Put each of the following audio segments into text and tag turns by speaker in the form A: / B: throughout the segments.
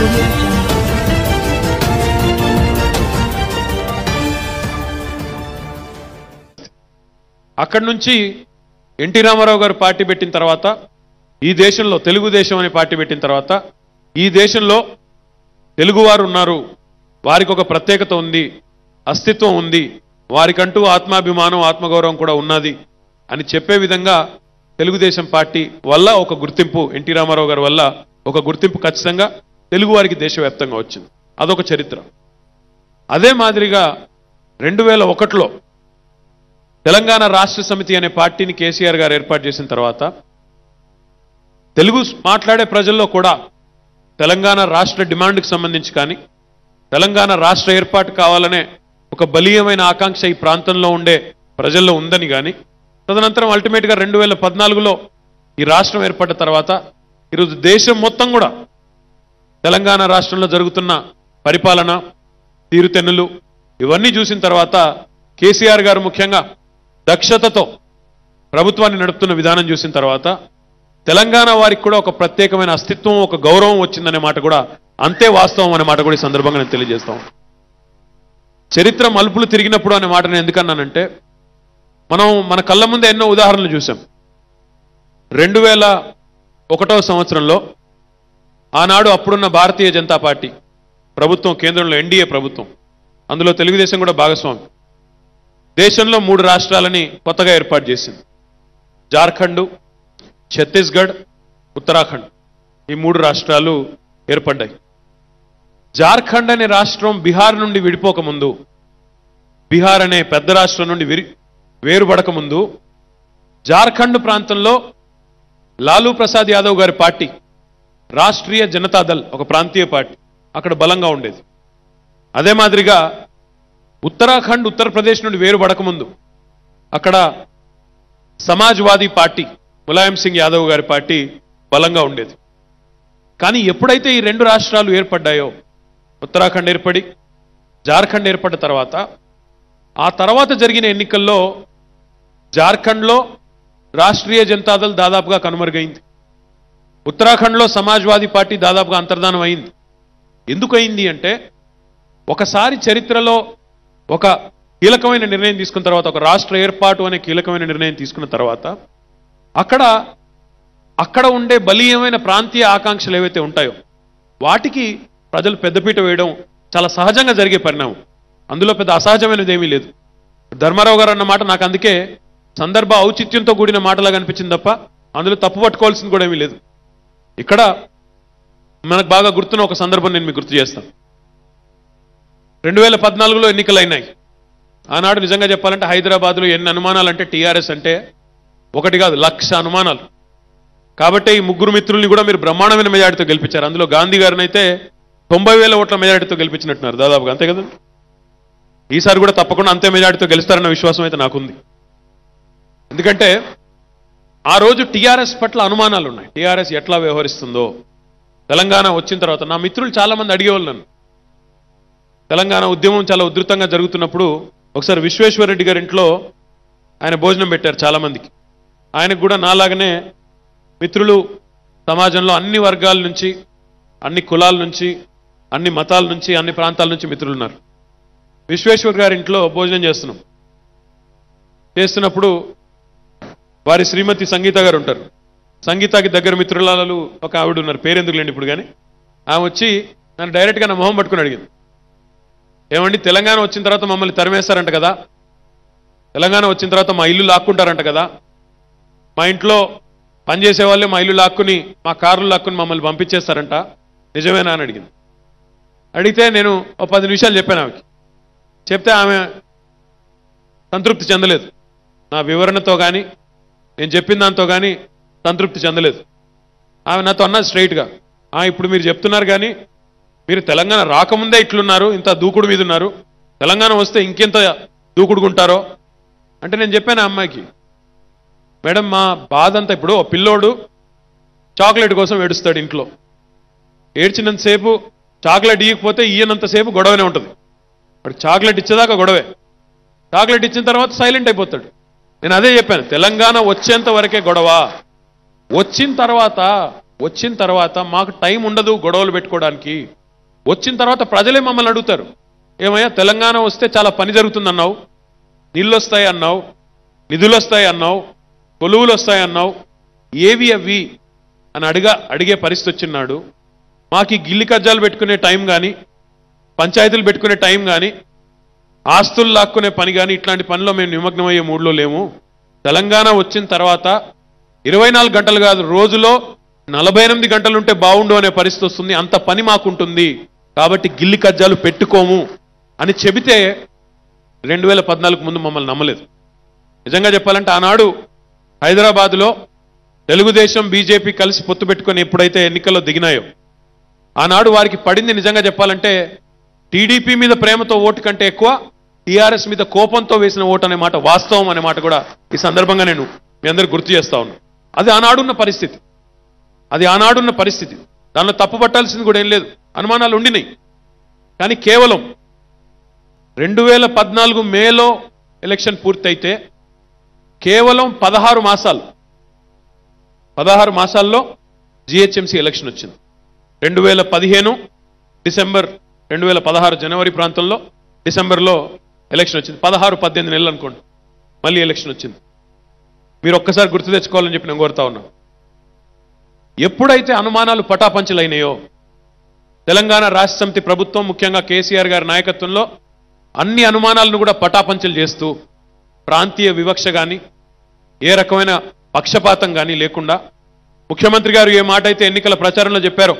A: audio jungle.
B: అక్కడి నుంచి NT Ramarao గారు పార్టీ పెట్టిన తర్వాత ఈ దేశంలో తెలుగుదేశం అనే పార్టీ పెట్టిన తర్వాత ఈ దేశంలో తెలుగువారు ఉన్నారు వారికి ఒక ప్రత్యేకత ఉంది అస్తిత్వం ఉంది వారికంటూ ఆత్మాభిమానం ఆత్మగౌరవం కూడా ఉన్నది అని చెప్పే విధంగా తెలుగుదేశం పార్టీ వల్ల ఒక గుర్తింపు ఎన్టీ రామారావు గారి వల్ల ఒక గుర్తింపు ఖచ్చితంగా తెలుగు వారికి దేశవ్యాప్తంగా వచ్చింది అదొక చరిత్ర అదే మాదిరిగా రెండు వేల ఒకటిలో తెలంగాణ రాష్ట్ర సమితి అనే పార్టీని కేసీఆర్ గారు ఏర్పాటు చేసిన తర్వాత తెలుగు మాట్లాడే ప్రజల్లో కూడా తెలంగాణ రాష్ట్ర డిమాండ్కి సంబంధించి కానీ తెలంగాణ రాష్ట్ర ఏర్పాటు కావాలనే ఒక బలీయమైన ఆకాంక్ష ఈ ప్రాంతంలో ఉండే ప్రజల్లో ఉందని కానీ తదనంతరం అల్టిమేట్గా రెండు వేల పద్నాలుగులో ఈ రాష్ట్రం ఏర్పడ్డ తర్వాత ఈరోజు దేశం మొత్తం కూడా తెలంగాణ రాష్ట్రంలో జరుగుతున్న పరిపాలన తీరుతెన్నులు ఇవన్నీ చూసిన తర్వాత కేసీఆర్ గారు ముఖ్యంగా దక్షతతో ప్రభుత్వాన్ని నడుపుతున్న విధానం చూసిన తర్వాత తెలంగాణ వారికి కూడా ఒక ప్రత్యేకమైన అస్తిత్వం ఒక గౌరవం వచ్చిందనే మాట కూడా అంతే వాస్తవం అనే మాట కూడా ఈ సందర్భంగా నేను తెలియజేస్తాం చరిత్ర మలుపులు తిరిగినప్పుడు అనే మాట నేను ఎందుకన్నానంటే మనం మన కళ్ళ ముందే ఎన్నో ఉదాహరణలు చూసాం రెండు వేల ఒకటవ సంవత్సరంలో ఆనాడు అప్పుడున్న భారతీయ జనతా పార్టీ ప్రభుత్వం కేంద్రంలో ఎన్డీఏ ప్రభుత్వం అందులో తెలుగుదేశం కూడా భాగస్వామి దేశంలో మూడు రాష్ట్రాలని కొత్తగా ఏర్పాటు చేసింది జార్ఖండ్ ఛత్తీస్గఢ్ ఉత్తరాఖండ్ ఈ మూడు రాష్ట్రాలు ఏర్పడ్డాయి జార్ఖండ్ అనే రాష్ట్రం బీహార్ నుండి విడిపోకముందు బీహార్ అనే పెద్ద రాష్ట్రం నుండి విరి వేరుపడక ముందు జార్ఖండ్ ప్రాంతంలో లాలూ ప్రసాద్ యాదవ్ గారి పార్టీ రాష్ట్రీయ జనతాదళ్ ఒక ప్రాంతీయ పార్టీ అక్కడ బలంగా ఉండేది అదే మాదిరిగా ఉత్తరాఖండ్ ఉత్తరప్రదేశ్ నుండి వేరుపడకముందు అక్కడ సమాజ్వాదీ పార్టీ ములాయం సింగ్ యాదవ్ గారి పార్టీ బలంగా ఉండేది కానీ ఎప్పుడైతే ఈ రెండు రాష్ట్రాలు ఏర్పడ్డాయో ఉత్తరాఖండ్ ఏర్పడి జార్ఖండ్ ఏర్పడ్డ తర్వాత ఆ తర్వాత జరిగిన ఎన్నికల్లో జార్ఖండ్లో రాష్ట్రీయ జనతాదళ్ దాదాపుగా కనుమరుగైంది ఉత్తరాఖండ్లో సమాజ్వాదీ పార్టీ దాదాపుగా అంతర్ధానం అయింది ఎందుకు అయింది అంటే ఒకసారి చరిత్రలో ఒక కీలకమైన నిర్ణయం తీసుకున్న తర్వాత ఒక రాష్ట్ర ఏర్పాటు అనే కీలకమైన నిర్ణయం తీసుకున్న తర్వాత అక్కడ అక్కడ ఉండే బలీయమైన ప్రాంతీయ ఆకాంక్షలు ఏవైతే ఉంటాయో వాటికి ప్రజలు పెద్దపీట వేయడం చాలా సహజంగా జరిగే పరిణామం అందులో పెద్ద అసహజమైనది ఏమీ లేదు ధర్మారావు గారు అన్న మాట నాకు అందుకే సందర్భ ఔచిత్యంతో కూడిన మాటలాగా అనిపించింది తప్ప అందులో తప్పు పట్టుకోవాల్సింది కూడా ఏమీ లేదు ఇక్కడ మనకు బాగా గుర్తున్న ఒక సందర్భం నేను మీకు గుర్తు చేస్తాను రెండు వేల పద్నాలుగులో ఎన్నికలు అయినాయి ఆనాడు నిజంగా చెప్పాలంటే హైదరాబాద్లో ఎన్ని అనుమానాలు అంటే టీఆర్ఎస్ అంటే ఒకటి కాదు లక్ష అనుమానాలు కాబట్టి ఈ ముగ్గురు మిత్రుల్ని కూడా మీరు బ్రహ్మాండమైన మెజారిటీతో గెలిపించారు అందులో గాంధీ గారిని అయితే తొంభై వేల ఓట్ల మెజారిటీతో గెలిపించినట్టున్నారు దాదాపుగా అంతే కదా ఈసారి కూడా తప్పకుండా అంతే మెజారిటీతో గెలుస్తారన్న విశ్వాసం అయితే నాకుంది ఎందుకంటే ఆ రోజు టీఆర్ఎస్ పట్ల అనుమానాలు ఉన్నాయి టీఆర్ఎస్ ఎట్లా వ్యవహరిస్తుందో తెలంగాణ వచ్చిన తర్వాత నా మిత్రులు చాలా మంది అడిగేవాళ్ళు నన్ను తెలంగాణ ఉద్యమం చాలా ఉధృతంగా జరుగుతున్నప్పుడు ఒకసారి విశ్వేశ్వరరెడ్డి గారి ఇంట్లో ఆయన భోజనం పెట్టారు చాలా మందికి ఆయనకు కూడా నాలాగనే మిత్రులు సమాజంలో అన్ని వర్గాల నుంచి అన్ని కులాల నుంచి అన్ని మతాల నుంచి అన్ని ప్రాంతాల నుంచి మిత్రులు ఉన్నారు విశ్వేశ్వర్ గారి ఇంట్లో భోజనం చేస్తున్నాం చేస్తున్నప్పుడు వారి శ్రీమతి సంగీత గారు ఉంటారు సంగీతకి దగ్గర మిత్రులాలు ఒక ఆవిడ ఉన్నారు పేరెందుకు లేండి ఇప్పుడు కానీ ఆమె వచ్చి నన్ను డైరెక్ట్గా నా మొహం పట్టుకుని అడిగింది ఏమండి తెలంగాణ వచ్చిన తర్వాత మమ్మల్ని తరిమేస్తారంట కదా తెలంగాణ వచ్చిన తర్వాత మా ఇల్లు లాక్కుంటారంట కదా మా ఇంట్లో పనిచేసే వాళ్ళే మా ఇల్లు లాక్కుని మా కార్లు లాక్కుని మమ్మల్ని పంపించేస్తారంట నిజమేనా అని అడిగింది అడిగితే నేను ఒక పది నిమిషాలు చెప్పాను ఆమెకి చెప్తే ఆమె సంతృప్తి చెందలేదు నా వివరణతో కానీ నేను చెప్పిన దాంతో కానీ సంతృప్తి చెందలేదు ఆమె నాతో అన్నది స్ట్రైట్గా "ఆ, ఇప్పుడు మీరు చెప్తున్నారు కానీ మీరు తెలంగాణ రాకముందే ఇట్లున్నారు ఇంత దూకుడు మీద ఉన్నారు తెలంగాణ వస్తే ఇంకెంత దూకుడుకుంటారో అంటే నేను చెప్పాను ఆ అమ్మాయికి మేడం మా బాధ అంతా ఇప్పుడు ఓ పిల్లోడు చాక్లెట్ కోసం ఏడుస్తాడు ఇంట్లో ఏడ్చినంతసేపు చాక్లెట్ ఇవ్వకపోతే ఇయ్యనంతసేపు గొడవనే ఉంటుంది వాడు చాక్లెట్ ఇచ్చేదాకా గొడవే చాక్లెట్ ఇచ్చిన తర్వాత సైలెంట్ అయిపోతాడు నేను అదే చెప్పాను తెలంగాణ వచ్చేంత వరకే గొడవ వచ్చిన తర్వాత వచ్చిన తర్వాత మాకు టైం ఉండదు గొడవలు పెట్టుకోవడానికి వచ్చిన తర్వాత ప్రజలే మమ్మల్ని అడుగుతారు ఏమయ్యా తెలంగాణ వస్తే చాలా పని జరుగుతుందన్నావు నీళ్ళు వస్తాయి అన్నావు నిధులు వస్తాయి అన్నావు కొలువులు వస్తాయి అన్నావు ఏవి అవి అని అడిగా అడిగే పరిస్థితి వచ్చినాడు మాకు ఈ గిల్లి కజ్జాలు పెట్టుకునే టైం కానీ పంచాయతీలు పెట్టుకునే టైం కానీ ఆస్తులు లాక్కునే పని కానీ ఇట్లాంటి పనిలో మేము నిమగ్నమయ్యే మూడ్లో లేము తెలంగాణ వచ్చిన తర్వాత ఇరవై నాలుగు గంటలు కాదు రోజులో నలభై ఎనిమిది గంటలు ఉంటే బాగుండు అనే పరిస్థితి వస్తుంది అంత పని మాకుంటుంది కాబట్టి గిల్లి కజ్జాలు పెట్టుకోము అని చెబితే రెండు వేల పద్నాలుగు ముందు మమ్మల్ని నమ్మలేదు నిజంగా చెప్పాలంటే ఆనాడు హైదరాబాదులో తెలుగుదేశం బీజేపీ కలిసి పొత్తు పెట్టుకొని ఎప్పుడైతే ఎన్నికల్లో దిగినాయో ఆనాడు వారికి పడింది నిజంగా చెప్పాలంటే టీడీపీ మీద ప్రేమతో ఓటు కంటే ఎక్కువ టీఆర్ఎస్ మీద కోపంతో వేసిన ఓటు అనే మాట వాస్తవం అనే మాట కూడా ఈ సందర్భంగా నేను మీ అందరికి గుర్తు చేస్తా ఉన్నా అది ఆనాడున్న పరిస్థితి అది ఆనాడున్న పరిస్థితి దానిలో తప్పు పట్టాల్సింది కూడా ఏం లేదు అనుమానాలు ఉండినాయి కానీ కేవలం రెండు వేల పద్నాలుగు మేలో ఎలక్షన్ పూర్తయితే కేవలం పదహారు మాసాలు పదహారు మాసాల్లో జిహెచ్ఎంసీ ఎలక్షన్ వచ్చింది రెండు వేల పదిహేను డిసెంబర్ రెండు వేల పదహారు జనవరి ప్రాంతంలో డిసెంబర్లో ఎలక్షన్ వచ్చింది పదహారు పద్దెనిమిది నెలలు అనుకోండి మళ్ళీ ఎలక్షన్ వచ్చింది మీరు ఒక్కసారి గుర్తు తెచ్చుకోవాలని చెప్పి నేను కోరుతా ఉన్నా ఎప్పుడైతే అనుమానాలు పటాపంచలైనాయో తెలంగాణ రాష్ట్ర సమితి ప్రభుత్వం ముఖ్యంగా కేసీఆర్ గారి నాయకత్వంలో అన్ని అనుమానాలను కూడా పటాపంచలు చేస్తూ ప్రాంతీయ వివక్ష కానీ ఏ రకమైన పక్షపాతం కానీ లేకుండా ముఖ్యమంత్రి గారు ఏ మాట అయితే ఎన్నికల ప్రచారంలో చెప్పారో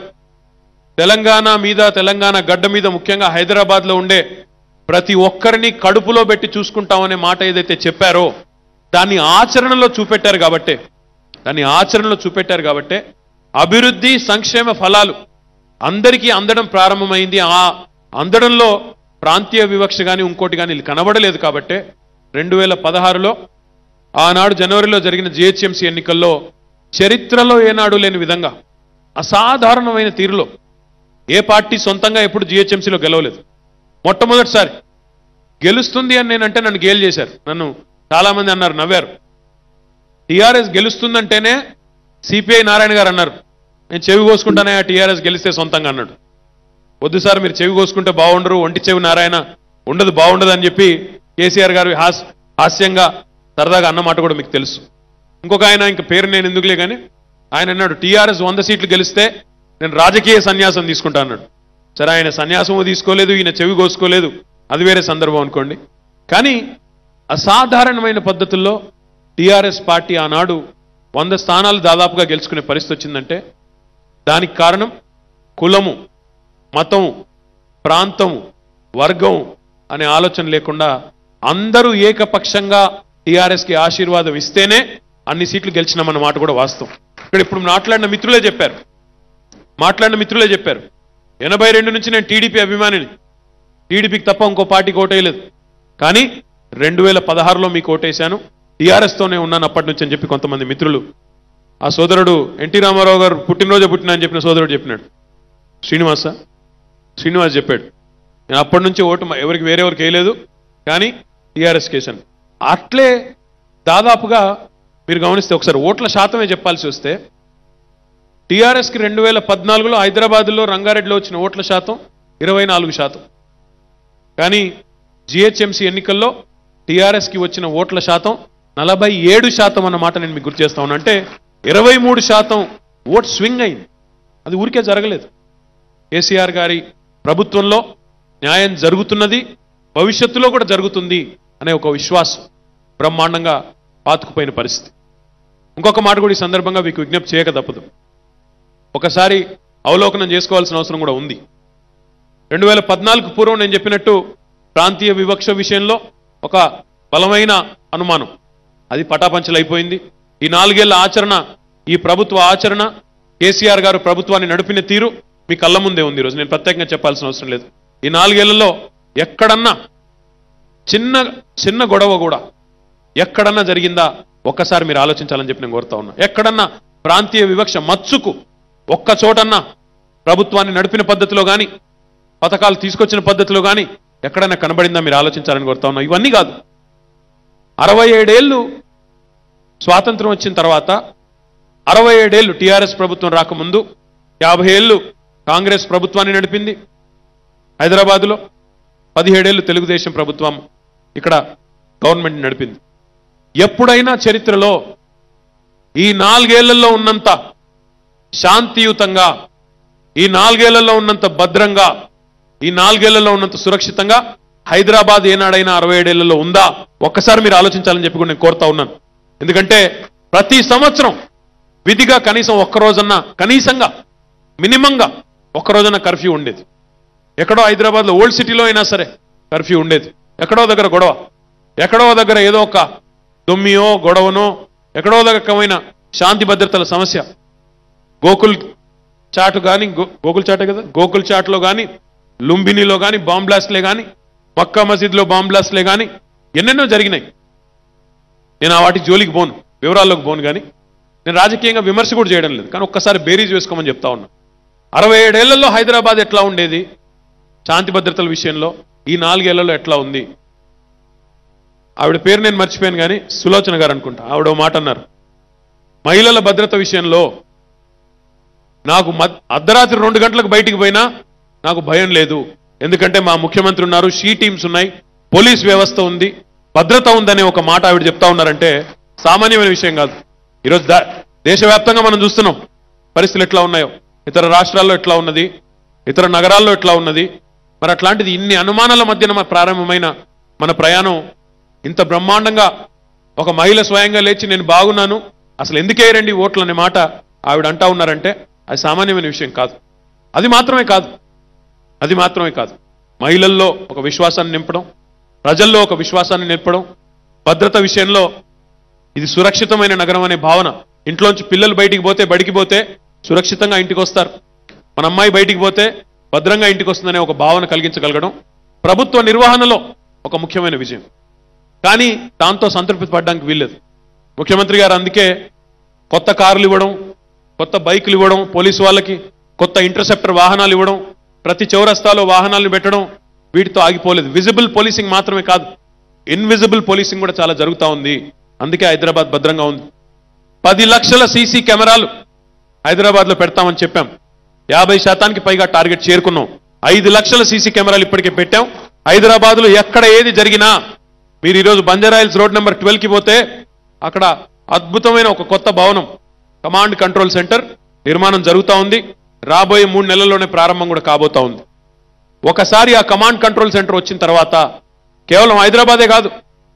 B: తెలంగాణ మీద తెలంగాణ గడ్డ మీద ముఖ్యంగా హైదరాబాద్లో ఉండే ప్రతి ఒక్కరిని కడుపులో పెట్టి చూసుకుంటామనే మాట ఏదైతే చెప్పారో దాన్ని ఆచరణలో చూపెట్టారు కాబట్టే దాన్ని ఆచరణలో చూపెట్టారు కాబట్టే అభివృద్ధి సంక్షేమ ఫలాలు అందరికీ అందడం ప్రారంభమైంది ఆ అందడంలో ప్రాంతీయ వివక్ష కానీ ఇంకోటి కానీ కనబడలేదు కాబట్టే రెండు వేల పదహారులో ఆనాడు జనవరిలో జరిగిన జిహెచ్ఎంసీ ఎన్నికల్లో చరిత్రలో ఏనాడు లేని విధంగా అసాధారణమైన తీరులో ఏ పార్టీ సొంతంగా ఎప్పుడు జిహెచ్ఎంసీలో గెలవలేదు మొట్టమొదటిసారి గెలుస్తుంది అని నేనంటే నన్ను గేలు చేశారు నన్ను చాలామంది అన్నారు నవ్వారు టీఆర్ఎస్ గెలుస్తుందంటేనే సిపిఐ నారాయణ గారు అన్నారు నేను చెవి కోసుకుంటానే ఆ టీఆర్ఎస్ గెలిస్తే సొంతంగా అన్నాడు వద్దు సార్ మీరు చెవి కోసుకుంటే బాగుండరు ఒంటి చెవి నారాయణ ఉండదు బాగుండదు అని చెప్పి కేసీఆర్ గారు హాస్ హాస్యంగా సరదాగా అన్నమాట కూడా మీకు తెలుసు ఇంకొక ఆయన ఇంక పేరు నేను ఎందుకులే కానీ ఆయన అన్నాడు టీఆర్ఎస్ వంద సీట్లు గెలిస్తే నేను రాజకీయ సన్యాసం తీసుకుంటా అన్నాడు సరే ఆయన సన్యాసము తీసుకోలేదు ఈయన చెవి కోసుకోలేదు అది వేరే సందర్భం అనుకోండి కానీ అసాధారణమైన పద్ధతుల్లో టీఆర్ఎస్ పార్టీ ఆనాడు వంద స్థానాలు దాదాపుగా గెలుచుకునే పరిస్థితి వచ్చిందంటే దానికి కారణం కులము మతము ప్రాంతము వర్గం అనే ఆలోచన లేకుండా అందరూ ఏకపక్షంగా టీఆర్ఎస్కి ఆశీర్వాదం ఇస్తేనే అన్ని సీట్లు గెలిచినామన్న మాట కూడా వాస్తవం ఇక్కడ ఇప్పుడు మాట్లాడిన మిత్రులే చెప్పారు మాట్లాడిన మిత్రులే చెప్పారు ఎనభై రెండు నుంచి నేను టీడీపీ అభిమానిని టీడీపీకి తప్ప ఇంకో పార్టీకి ఓటేయలేదు కానీ రెండు వేల పదహారులో మీకు ఓటేశాను టీఆర్ఎస్తోనే ఉన్నాను అప్పటి నుంచి అని చెప్పి కొంతమంది మిత్రులు ఆ సోదరుడు ఎన్టీ రామారావు గారు పుట్టినరోజు పుట్టిన అని చెప్పిన సోదరుడు చెప్పినాడు శ్రీనివాస శ్రీనివాస్ చెప్పాడు నేను అప్పటి నుంచి ఓటు మ- ఎవరికి వేరెవరికి వేయలేదు కానీ టీఆర్ఎస్ కేసాను అట్లే దాదాపుగా మీరు గమనిస్తే ఒకసారి ఓట్ల శాతమే చెప్పాల్సి వస్తే టీఆర్ఎస్కి రెండు వేల పద్నాలుగులో హైదరాబాద్లో రంగారెడ్డిలో వచ్చిన ఓట్ల శాతం ఇరవై నాలుగు శాతం కానీ జిహెచ్ఎంసీ ఎన్నికల్లో టీఆర్ఎస్కి వచ్చిన ఓట్ల శాతం నలభై ఏడు శాతం అన్నమాట నేను మీకు గుర్తు చేస్తా ఉన్నా అంటే ఇరవై మూడు శాతం ఓట్ స్వింగ్ అయింది అది ఊరికే జరగలేదు కేసీఆర్ గారి ప్రభుత్వంలో న్యాయం జరుగుతున్నది భవిష్యత్తులో కూడా జరుగుతుంది అనే ఒక విశ్వాసం బ్రహ్మాండంగా పాతుకుపోయిన పరిస్థితి ఇంకొక మాట కూడా ఈ సందర్భంగా మీకు విజ్ఞప్తి చేయక తప్పదు ఒకసారి అవలోకనం చేసుకోవాల్సిన అవసరం కూడా ఉంది రెండు వేల పద్నాలుగు పూర్వం నేను చెప్పినట్టు ప్రాంతీయ వివక్ష విషయంలో ఒక బలమైన అనుమానం అది పటాపంచలైపోయింది ఈ నాలుగేళ్ల ఆచరణ ఈ ప్రభుత్వ ఆచరణ కేసీఆర్ గారు ప్రభుత్వాన్ని నడిపిన తీరు మీ కళ్ళ ముందే ఉంది ఈరోజు నేను ప్రత్యేకంగా చెప్పాల్సిన అవసరం లేదు ఈ నాలుగేళ్లలో ఎక్కడన్నా చిన్న చిన్న గొడవ కూడా ఎక్కడన్నా జరిగిందా ఒక్కసారి మీరు ఆలోచించాలని చెప్పి నేను కోరుతా ఉన్నా ఎక్కడన్నా ప్రాంతీయ వివక్ష మచ్చుకు ఒక్క చోటన్నా ప్రభుత్వాన్ని నడిపిన పద్ధతిలో కానీ పథకాలు తీసుకొచ్చిన పద్ధతిలో కానీ ఎక్కడైనా కనబడిందా మీరు ఆలోచించాలని కోరుతా ఉన్నా ఇవన్నీ కాదు అరవై ఏడేళ్ళు స్వాతంత్రం వచ్చిన తర్వాత అరవై ఏడేళ్ళు టీఆర్ఎస్ ప్రభుత్వం రాకముందు యాభై ఏళ్ళు కాంగ్రెస్ ప్రభుత్వాన్ని నడిపింది హైదరాబాదులో పదిహేడేళ్ళు తెలుగుదేశం ప్రభుత్వం ఇక్కడ గవర్నమెంట్ నడిపింది ఎప్పుడైనా చరిత్రలో ఈ నాలుగేళ్లలో ఉన్నంత శాంతియుతంగా ఈ నాలుగేళ్లలో ఉన్నంత భద్రంగా ఈ నాలుగేళ్లలో ఉన్నంత సురక్షితంగా హైదరాబాద్ ఏనాడైనా అరవై ఏడేళ్లలో ఉందా ఒక్కసారి మీరు ఆలోచించాలని చెప్పి కూడా నేను కోరుతా ఉన్నాను ఎందుకంటే ప్రతి సంవత్సరం విధిగా కనీసం ఒక్క రోజన్నా కనీసంగా మినిమంగా ఒక్క రోజన్నా కర్ఫ్యూ ఉండేది ఎక్కడో హైదరాబాద్లో ఓల్డ్ సిటీలో అయినా సరే కర్ఫ్యూ ఉండేది ఎక్కడో దగ్గర గొడవ ఎక్కడో దగ్గర ఏదో ఒక దొమ్మియో గొడవనో ఎక్కడో దగ్గరమైన శాంతి భద్రతల సమస్య గోకుల్ చాటు కానీ గోకుల్ చాటే కదా గోకుల్ చాట్లో కానీ లుంబినిలో కానీ బాంబ్ బ్లాస్ట్లే కానీ మక్కా మసీద్లో బాంబ్ బ్లాస్ట్లే కానీ ఎన్నెన్నో జరిగినాయి నేను ఆ వాటి జోలికి పోను వివరాల్లోకి పోను కానీ నేను రాజకీయంగా విమర్శ కూడా చేయడం లేదు కానీ ఒక్కసారి బేరీజ్ వేసుకోమని చెప్తా ఉన్నా అరవై ఏడేళ్లలో హైదరాబాద్ ఎట్లా ఉండేది శాంతి భద్రతల విషయంలో ఈ నాలుగేళ్లలో ఎట్లా ఉంది ఆవిడ పేరు నేను మర్చిపోయాను కానీ సులోచన గారు అనుకుంటా ఆవిడ ఓ మాట అన్నారు మహిళల భద్రత విషయంలో నాకు మద్- అర్ధరాత్రి రెండు గంటలకు బయటికి పోయినా నాకు భయం లేదు ఎందుకంటే మా ముఖ్యమంత్రి ఉన్నారు షీ టీమ్స్ ఉన్నాయి పోలీస్ వ్యవస్థ ఉంది భద్రత ఉందనే ఒక మాట ఆవిడ చెప్తా ఉన్నారంటే సామాన్యమైన విషయం కాదు ఈరోజు దా- దేశవ్యాప్తంగా మనం చూస్తున్నాం పరిస్థితులు ఎట్లా ఉన్నాయో ఇతర రాష్ట్రాల్లో ఎట్లా ఉన్నది ఇతర నగరాల్లో ఎట్లా ఉన్నది మరి అట్లాంటిది ఇన్ని అనుమానాల మధ్యన మన ప్రారంభమైన మన ప్రయాణం ఇంత బ్రహ్మాండంగా ఒక మహిళ స్వయంగా లేచి నేను బాగున్నాను అసలు ఎందుకేయరండి ఓట్లు అనే మాట ఆవిడ అంటా ఉన్నారంటే అది సామాన్యమైన విషయం కాదు అది మాత్రమే కాదు అది మాత్రమే కాదు మహిళల్లో ఒక విశ్వాసాన్ని నింపడం ప్రజల్లో ఒక విశ్వాసాన్ని నింపడం భద్రత విషయంలో ఇది సురక్షితమైన నగరం అనే భావన ఇంట్లోంచి పిల్లలు బయటికి పోతే బడికి పోతే సురక్షితంగా ఇంటికి వస్తారు మన అమ్మాయి బయటికి పోతే భద్రంగా ఇంటికి వస్తుందనే ఒక భావన కలిగించగలగడం ప్రభుత్వ నిర్వహణలో ఒక ముఖ్యమైన విజయం కానీ దాంతో సంతృప్తి పడడానికి వీల్లేదు ముఖ్యమంత్రి గారు అందుకే కొత్త కార్లు ఇవ్వడం కొత్త బైకులు ఇవ్వడం పోలీసు వాళ్ళకి కొత్త ఇంటర్సెప్టర్ వాహనాలు ఇవ్వడం ప్రతి చౌరస్తాలో వాహనాలను పెట్టడం వీటితో ఆగిపోలేదు విజిబుల్ పోలీసింగ్ మాత్రమే కాదు ఇన్విజిబుల్ పోలీసింగ్ కూడా చాలా జరుగుతూ ఉంది అందుకే హైదరాబాద్ భద్రంగా ఉంది పది లక్షల సీసీ కెమెరాలు హైదరాబాద్లో పెడతామని చెప్పాం యాభై శాతానికి పైగా టార్గెట్ చేరుకున్నాం ఐదు లక్షల సీసీ కెమెరాలు ఇప్పటికే పెట్టాం హైదరాబాద్లో ఎక్కడ ఏది జరిగినా మీరు ఈరోజు బంజారాయిల్స్ రోడ్ నెంబర్ కి పోతే అక్కడ అద్భుతమైన ఒక కొత్త భవనం కమాండ్ కంట్రోల్ సెంటర్ నిర్మాణం జరుగుతూ ఉంది రాబోయే మూడు నెలల్లోనే ప్రారంభం కూడా కాబోతా ఉంది ఒకసారి ఆ కమాండ్ కంట్రోల్ సెంటర్ వచ్చిన తర్వాత కేవలం హైదరాబాదే కాదు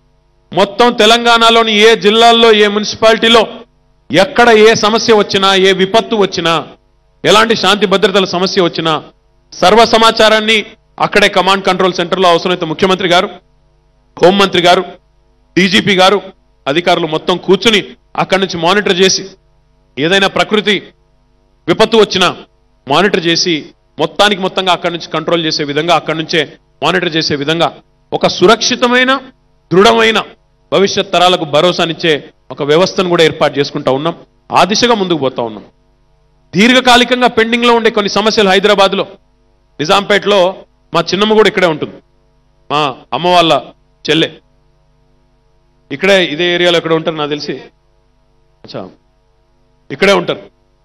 B: మొత్తం తెలంగాణలోని ఏ జిల్లాల్లో ఏ మున్సిపాలిటీలో ఎక్కడ ఏ సమస్య వచ్చినా ఏ విపత్తు వచ్చినా ఎలాంటి శాంతి భద్రతల సమస్య వచ్చినా సర్వ సమాచారాన్ని అక్కడే కమాండ్ కంట్రోల్ సెంటర్లో అవసరమైతే ముఖ్యమంత్రి గారు హోంమంత్రి గారు డీజీపీ గారు అధికారులు మొత్తం కూర్చుని అక్కడి నుంచి మానిటర్ చేసి ఏదైనా ప్రకృతి విపత్తు వచ్చినా మానిటర్ చేసి మొత్తానికి మొత్తంగా అక్కడి నుంచి కంట్రోల్ చేసే విధంగా అక్కడి నుంచే మానిటర్ చేసే విధంగా ఒక సురక్షితమైన దృఢమైన భవిష్యత్ తరాలకు భరోసానిచ్చే ఒక వ్యవస్థను కూడా ఏర్పాటు చేసుకుంటా ఉన్నాం ఆ దిశగా ముందుకు పోతా ఉన్నాం దీర్ఘకాలికంగా పెండింగ్లో ఉండే కొన్ని సమస్యలు హైదరాబాద్లో నిజాంపేటలో మా చిన్నమ్మ కూడా ఇక్కడే ఉంటుంది మా అమ్మ వాళ్ళ చెల్లె ఇక్కడే ఇదే ఏరియాలో ఎక్కడ ఉంటారు నాకు తెలిసి అచ్చా ఇక్కడే ఉంటారు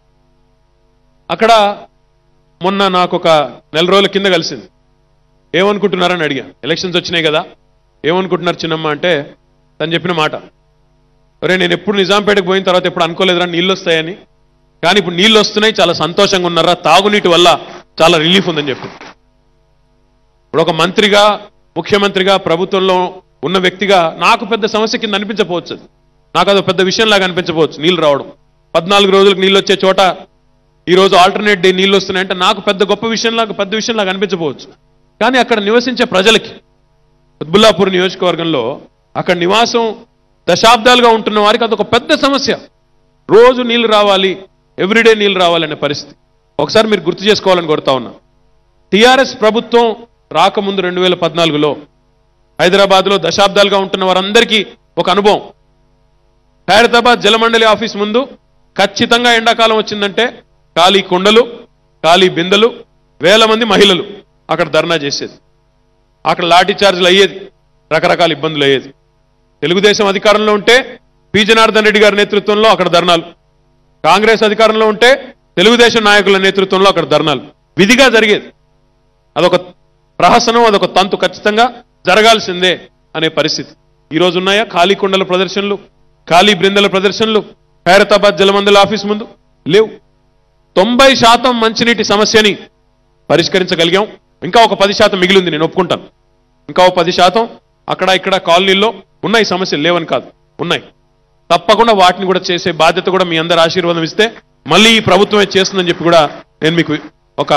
B: అక్కడ మొన్న నాకు ఒక నెల రోజుల కింద కలిసింది ఏమనుకుంటున్నారని అడిగా ఎలక్షన్స్ వచ్చినాయి కదా ఏమనుకుంటున్నారు చిన్నమ్మ అంటే తను చెప్పిన మాట ఒరే నేను ఎప్పుడు నిజాంపేటకు పోయిన తర్వాత ఎప్పుడు అనుకోలేదురా నీళ్ళు వస్తాయని కానీ ఇప్పుడు నీళ్ళు వస్తున్నాయి చాలా సంతోషంగా ఉన్నారా తాగునీటి వల్ల చాలా రిలీఫ్ ఉందని చెప్పి ఇప్పుడు ఒక మంత్రిగా ముఖ్యమంత్రిగా ప్రభుత్వంలో ఉన్న వ్యక్తిగా నాకు పెద్ద సమస్య కింద అనిపించకపోవచ్చు అది. నాకు అదో పెద్ద విషయంలాగా అనిపించకపోవచ్చు నీళ్ళు రావడం పద్నాలుగు రోజులకు నీళ్ళు వచ్చే చోట ఈ రోజు ఆల్టర్నేట్ డే నీళ్ళు వస్తున్నాయంటే నాకు పెద్ద గొప్ప విషయంలాగా పెద్ద విషయంలాగా అనిపించకపోవచ్చు కానీ అక్కడ నివసించే ప్రజలకి ఉద్బుల్లాపూర్ నియోజకవర్గంలో అక్కడ నివాసం దశాబ్దాలుగా ఉంటున్న వారికి అదొక పెద్ద సమస్య రోజు నీళ్లు రావాలి ఎవ్రీడే నీళ్లు రావాలనే పరిస్థితి ఒకసారి మీరు గుర్తు చేసుకోవాలని కోరుతా ఉన్నా టీఆర్ఎస్ ప్రభుత్వం రాకముందు రెండు వేల పద్నాలుగులో హైదరాబాద్లో దశాబ్దాలుగా ఉంటున్న వారందరికీ ఒక అనుభవం ఖైరతాబాద్ జలమండలి ఆఫీస్ ముందు ఖచ్చితంగా ఎండాకాలం వచ్చిందంటే ఖాళీ కుండలు ఖాళీ బిందెలు వేల మంది మహిళలు అక్కడ ధర్నా చేసేది అక్కడ లాఠీ చార్జీలు అయ్యేది రకరకాల ఇబ్బందులు అయ్యేది తెలుగుదేశం అధికారంలో ఉంటే పి జనార్దన్ రెడ్డి గారి నేతృత్వంలో అక్కడ ధర్నాలు కాంగ్రెస్ అధికారంలో ఉంటే తెలుగుదేశం నాయకుల నేతృత్వంలో అక్కడ ధర్నాలు విధిగా జరిగేది అదొక ప్రహసనం అదొక తంతు ఖచ్చితంగా జరగాల్సిందే అనే పరిస్థితి ఈ రోజు ఉన్నాయా ఖాళీ కుండల ప్రదర్శనలు ఖాళీ బృందల ప్రదర్శనలు ఖైరతాబాద్ జలమందుల ఆఫీస్ ముందు లేవు తొంభై శాతం మంచినీటి సమస్యని పరిష్కరించగలిగాం ఇంకా ఒక పది శాతం మిగిలింది నేను ఒప్పుకుంటాను ఇంకా ఒక పది శాతం అక్కడ ఇక్కడ కాలనీల్లో ఉన్నాయి సమస్యలు లేవని కాదు ఉన్నాయి తప్పకుండా వాటిని కూడా చేసే బాధ్యత కూడా మీ అందరి ఆశీర్వాదం ఇస్తే మళ్ళీ ఈ ప్రభుత్వమే చేస్తుందని చెప్పి కూడా నేను మీకు ఒక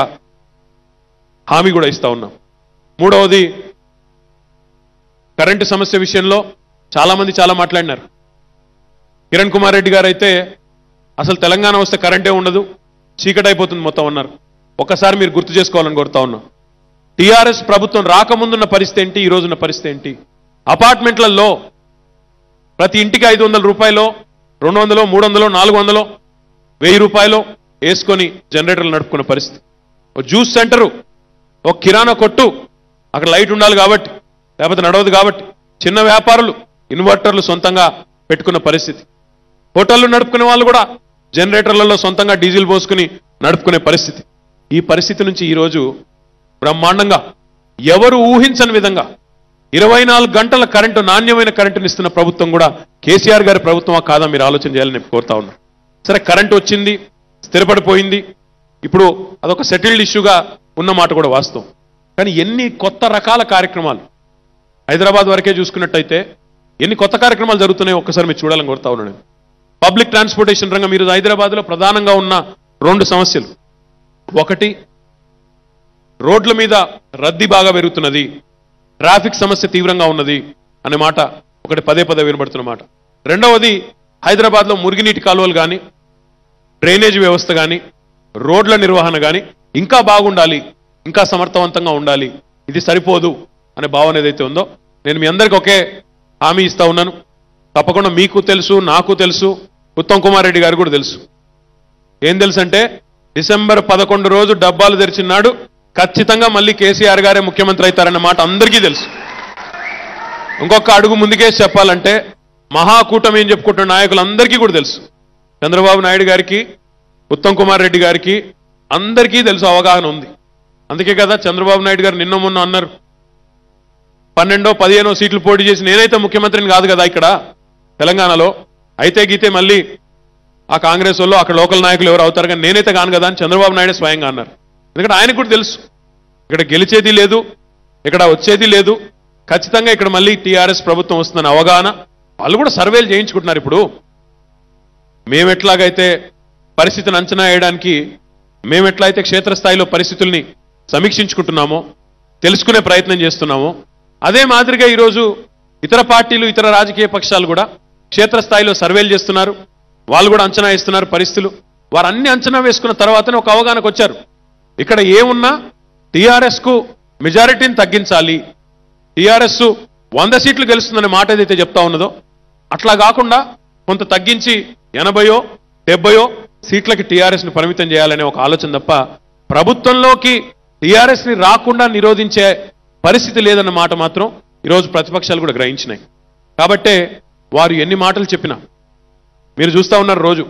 B: హామీ కూడా ఇస్తా ఉన్నా మూడవది కరెంటు సమస్య విషయంలో చాలా మంది చాలా మాట్లాడినారు కిరణ్ కుమార్ రెడ్డి గారు అయితే అసలు తెలంగాణ వస్తే కరెంటే ఉండదు చీకటి అయిపోతుంది మొత్తం అన్నారు ఒక్కసారి మీరు గుర్తు చేసుకోవాలని కోరుతా ఉన్నాం టీఆర్ఎస్ ప్రభుత్వం రాకముందున్న పరిస్థితి ఏంటి ఈ రోజున్న పరిస్థితి ఏంటి అపార్ట్మెంట్లలో ప్రతి ఇంటికి ఐదు వందల రూపాయలు రెండు వందలు మూడు వందలు నాలుగు వందలు వెయ్యి రూపాయలు వేసుకొని జనరేటర్లు నడుపుకున్న పరిస్థితి ఒక జ్యూస్ సెంటరు ఒక కిరాణా కొట్టు అక్కడ లైట్ ఉండాలి కాబట్టి లేకపోతే నడవదు కాబట్టి చిన్న వ్యాపారులు ఇన్వర్టర్లు సొంతంగా పెట్టుకున్న పరిస్థితి హోటళ్లు నడుపుకునే వాళ్ళు కూడా జనరేటర్లలో సొంతంగా డీజిల్ పోసుకుని నడుపుకునే పరిస్థితి ఈ పరిస్థితి నుంచి ఈరోజు బ్రహ్మాండంగా ఎవరు ఊహించని విధంగా ఇరవై నాలుగు గంటల కరెంటు నాణ్యమైన కరెంటుని ఇస్తున్న ప్రభుత్వం కూడా కేసీఆర్ గారి ప్రభుత్వమా కాదా మీరు ఆలోచన చేయాలని నేను కోరుతా ఉన్నా సరే కరెంటు వచ్చింది స్థిరపడిపోయింది ఇప్పుడు అదొక సెటిల్డ్ ఇష్యూగా ఉన్న మాట కూడా వాస్తవం కానీ ఎన్ని కొత్త రకాల కార్యక్రమాలు హైదరాబాద్ వరకే చూసుకున్నట్టయితే ఎన్ని కొత్త కార్యక్రమాలు జరుగుతున్నాయో ఒక్కసారి మీరు చూడాలని కోరుతా ఉన్నాను నేను. పబ్లిక్ ట్రాన్స్పోర్టేషన్ రంగం మీరు హైదరాబాద్లో ప్రధానంగా ఉన్న రెండు సమస్యలు ఒకటి రోడ్ల మీద రద్దీ బాగా పెరుగుతున్నది ట్రాఫిక్ సమస్య తీవ్రంగా ఉన్నది అనే మాట ఒకటి పదే పదే వినబడుతున్న మాట రెండవది హైదరాబాద్లో మురుగునీటి కాలువలు కానీ డ్రైనేజ్ వ్యవస్థ కానీ రోడ్ల నిర్వహణ కానీ ఇంకా బాగుండాలి ఇంకా సమర్థవంతంగా ఉండాలి ఇది సరిపోదు అనే భావన ఏదైతే ఉందో నేను మీ అందరికి ఒకే హామీ ఇస్తా ఉన్నాను తప్పకుండా మీకు తెలుసు నాకు తెలుసు ఉత్తమ్ కుమార్ రెడ్డి గారు కూడా తెలుసు ఏం తెలుసు అంటే డిసెంబర్ పదకొండు రోజు డబ్బాలు తెరిచినాడు ఖచ్చితంగా మళ్ళీ కేసీఆర్ గారే ముఖ్యమంత్రి అవుతారన్న మాట అందరికీ తెలుసు ఇంకొక అడుగు ముందుకేసి చెప్పాలంటే మహాకూటమి అని చెప్పుకుంటున్న నాయకులందరికీ కూడా తెలుసు చంద్రబాబు నాయుడు గారికి ఉత్తమ్ కుమార్ రెడ్డి గారికి అందరికీ తెలుసు అవగాహన ఉంది అందుకే కదా చంద్రబాబు నాయుడు గారు నిన్న మొన్న అన్నారు పన్నెండో పదిహేనో సీట్లు పోటీ చేసి నేనైతే ముఖ్యమంత్రిని కాదు కదా ఇక్కడ తెలంగాణలో అయితే గీతే మళ్ళీ ఆ కాంగ్రెస్ వాళ్ళు అక్కడ లోకల్ నాయకులు ఎవరు అవుతారు కానీ నేనైతే కాను కదా అని చంద్రబాబు నాయుడు స్వయంగా అన్నారు ఎందుకంటే ఆయనకు కూడా తెలుసు ఇక్కడ గెలిచేది లేదు ఇక్కడ వచ్చేది లేదు ఖచ్చితంగా ఇక్కడ మళ్ళీ టీఆర్ఎస్ ప్రభుత్వం వస్తుందని అవగాహన వాళ్ళు కూడా సర్వేలు చేయించుకుంటున్నారు ఇప్పుడు మేము ఎట్లాగైతే పరిస్థితిని అంచనా వేయడానికి మేము ఎట్లయితే క్షేత్రస్థాయిలో పరిస్థితుల్ని సమీక్షించుకుంటున్నామో తెలుసుకునే ప్రయత్నం చేస్తున్నామో అదే మాదిరిగా ఈరోజు ఇతర పార్టీలు ఇతర రాజకీయ పక్షాలు కూడా క్షేత్రస్థాయిలో సర్వేలు చేస్తున్నారు వాళ్ళు కూడా అంచనా వేస్తున్నారు పరిస్థితులు వారు అన్ని అంచనా వేసుకున్న తర్వాతనే ఒక అవగాహనకు వచ్చారు ఇక్కడ ఏమున్నా టీఆర్ఎస్ కు మెజారిటీని తగ్గించాలి టీఆర్ఎస్ వంద సీట్లు గెలుస్తుందనే మాట ఏదైతే చెప్తా ఉన్నదో అట్లా కాకుండా కొంత తగ్గించి ఎనభయో డెబ్బయో సీట్లకి టీఆర్ఎస్ ని పరిమితం చేయాలనే ఒక ఆలోచన తప్ప ప్రభుత్వంలోకి టీఆర్ఎస్ ని రాకుండా నిరోధించే పరిస్థితి లేదన్న మాట మాత్రం ఈరోజు ప్రతిపక్షాలు కూడా గ్రహించినాయి కాబట్టే వారు ఎన్ని మాటలు చెప్పినా మీరు చూస్తా ఉన్నారు రోజు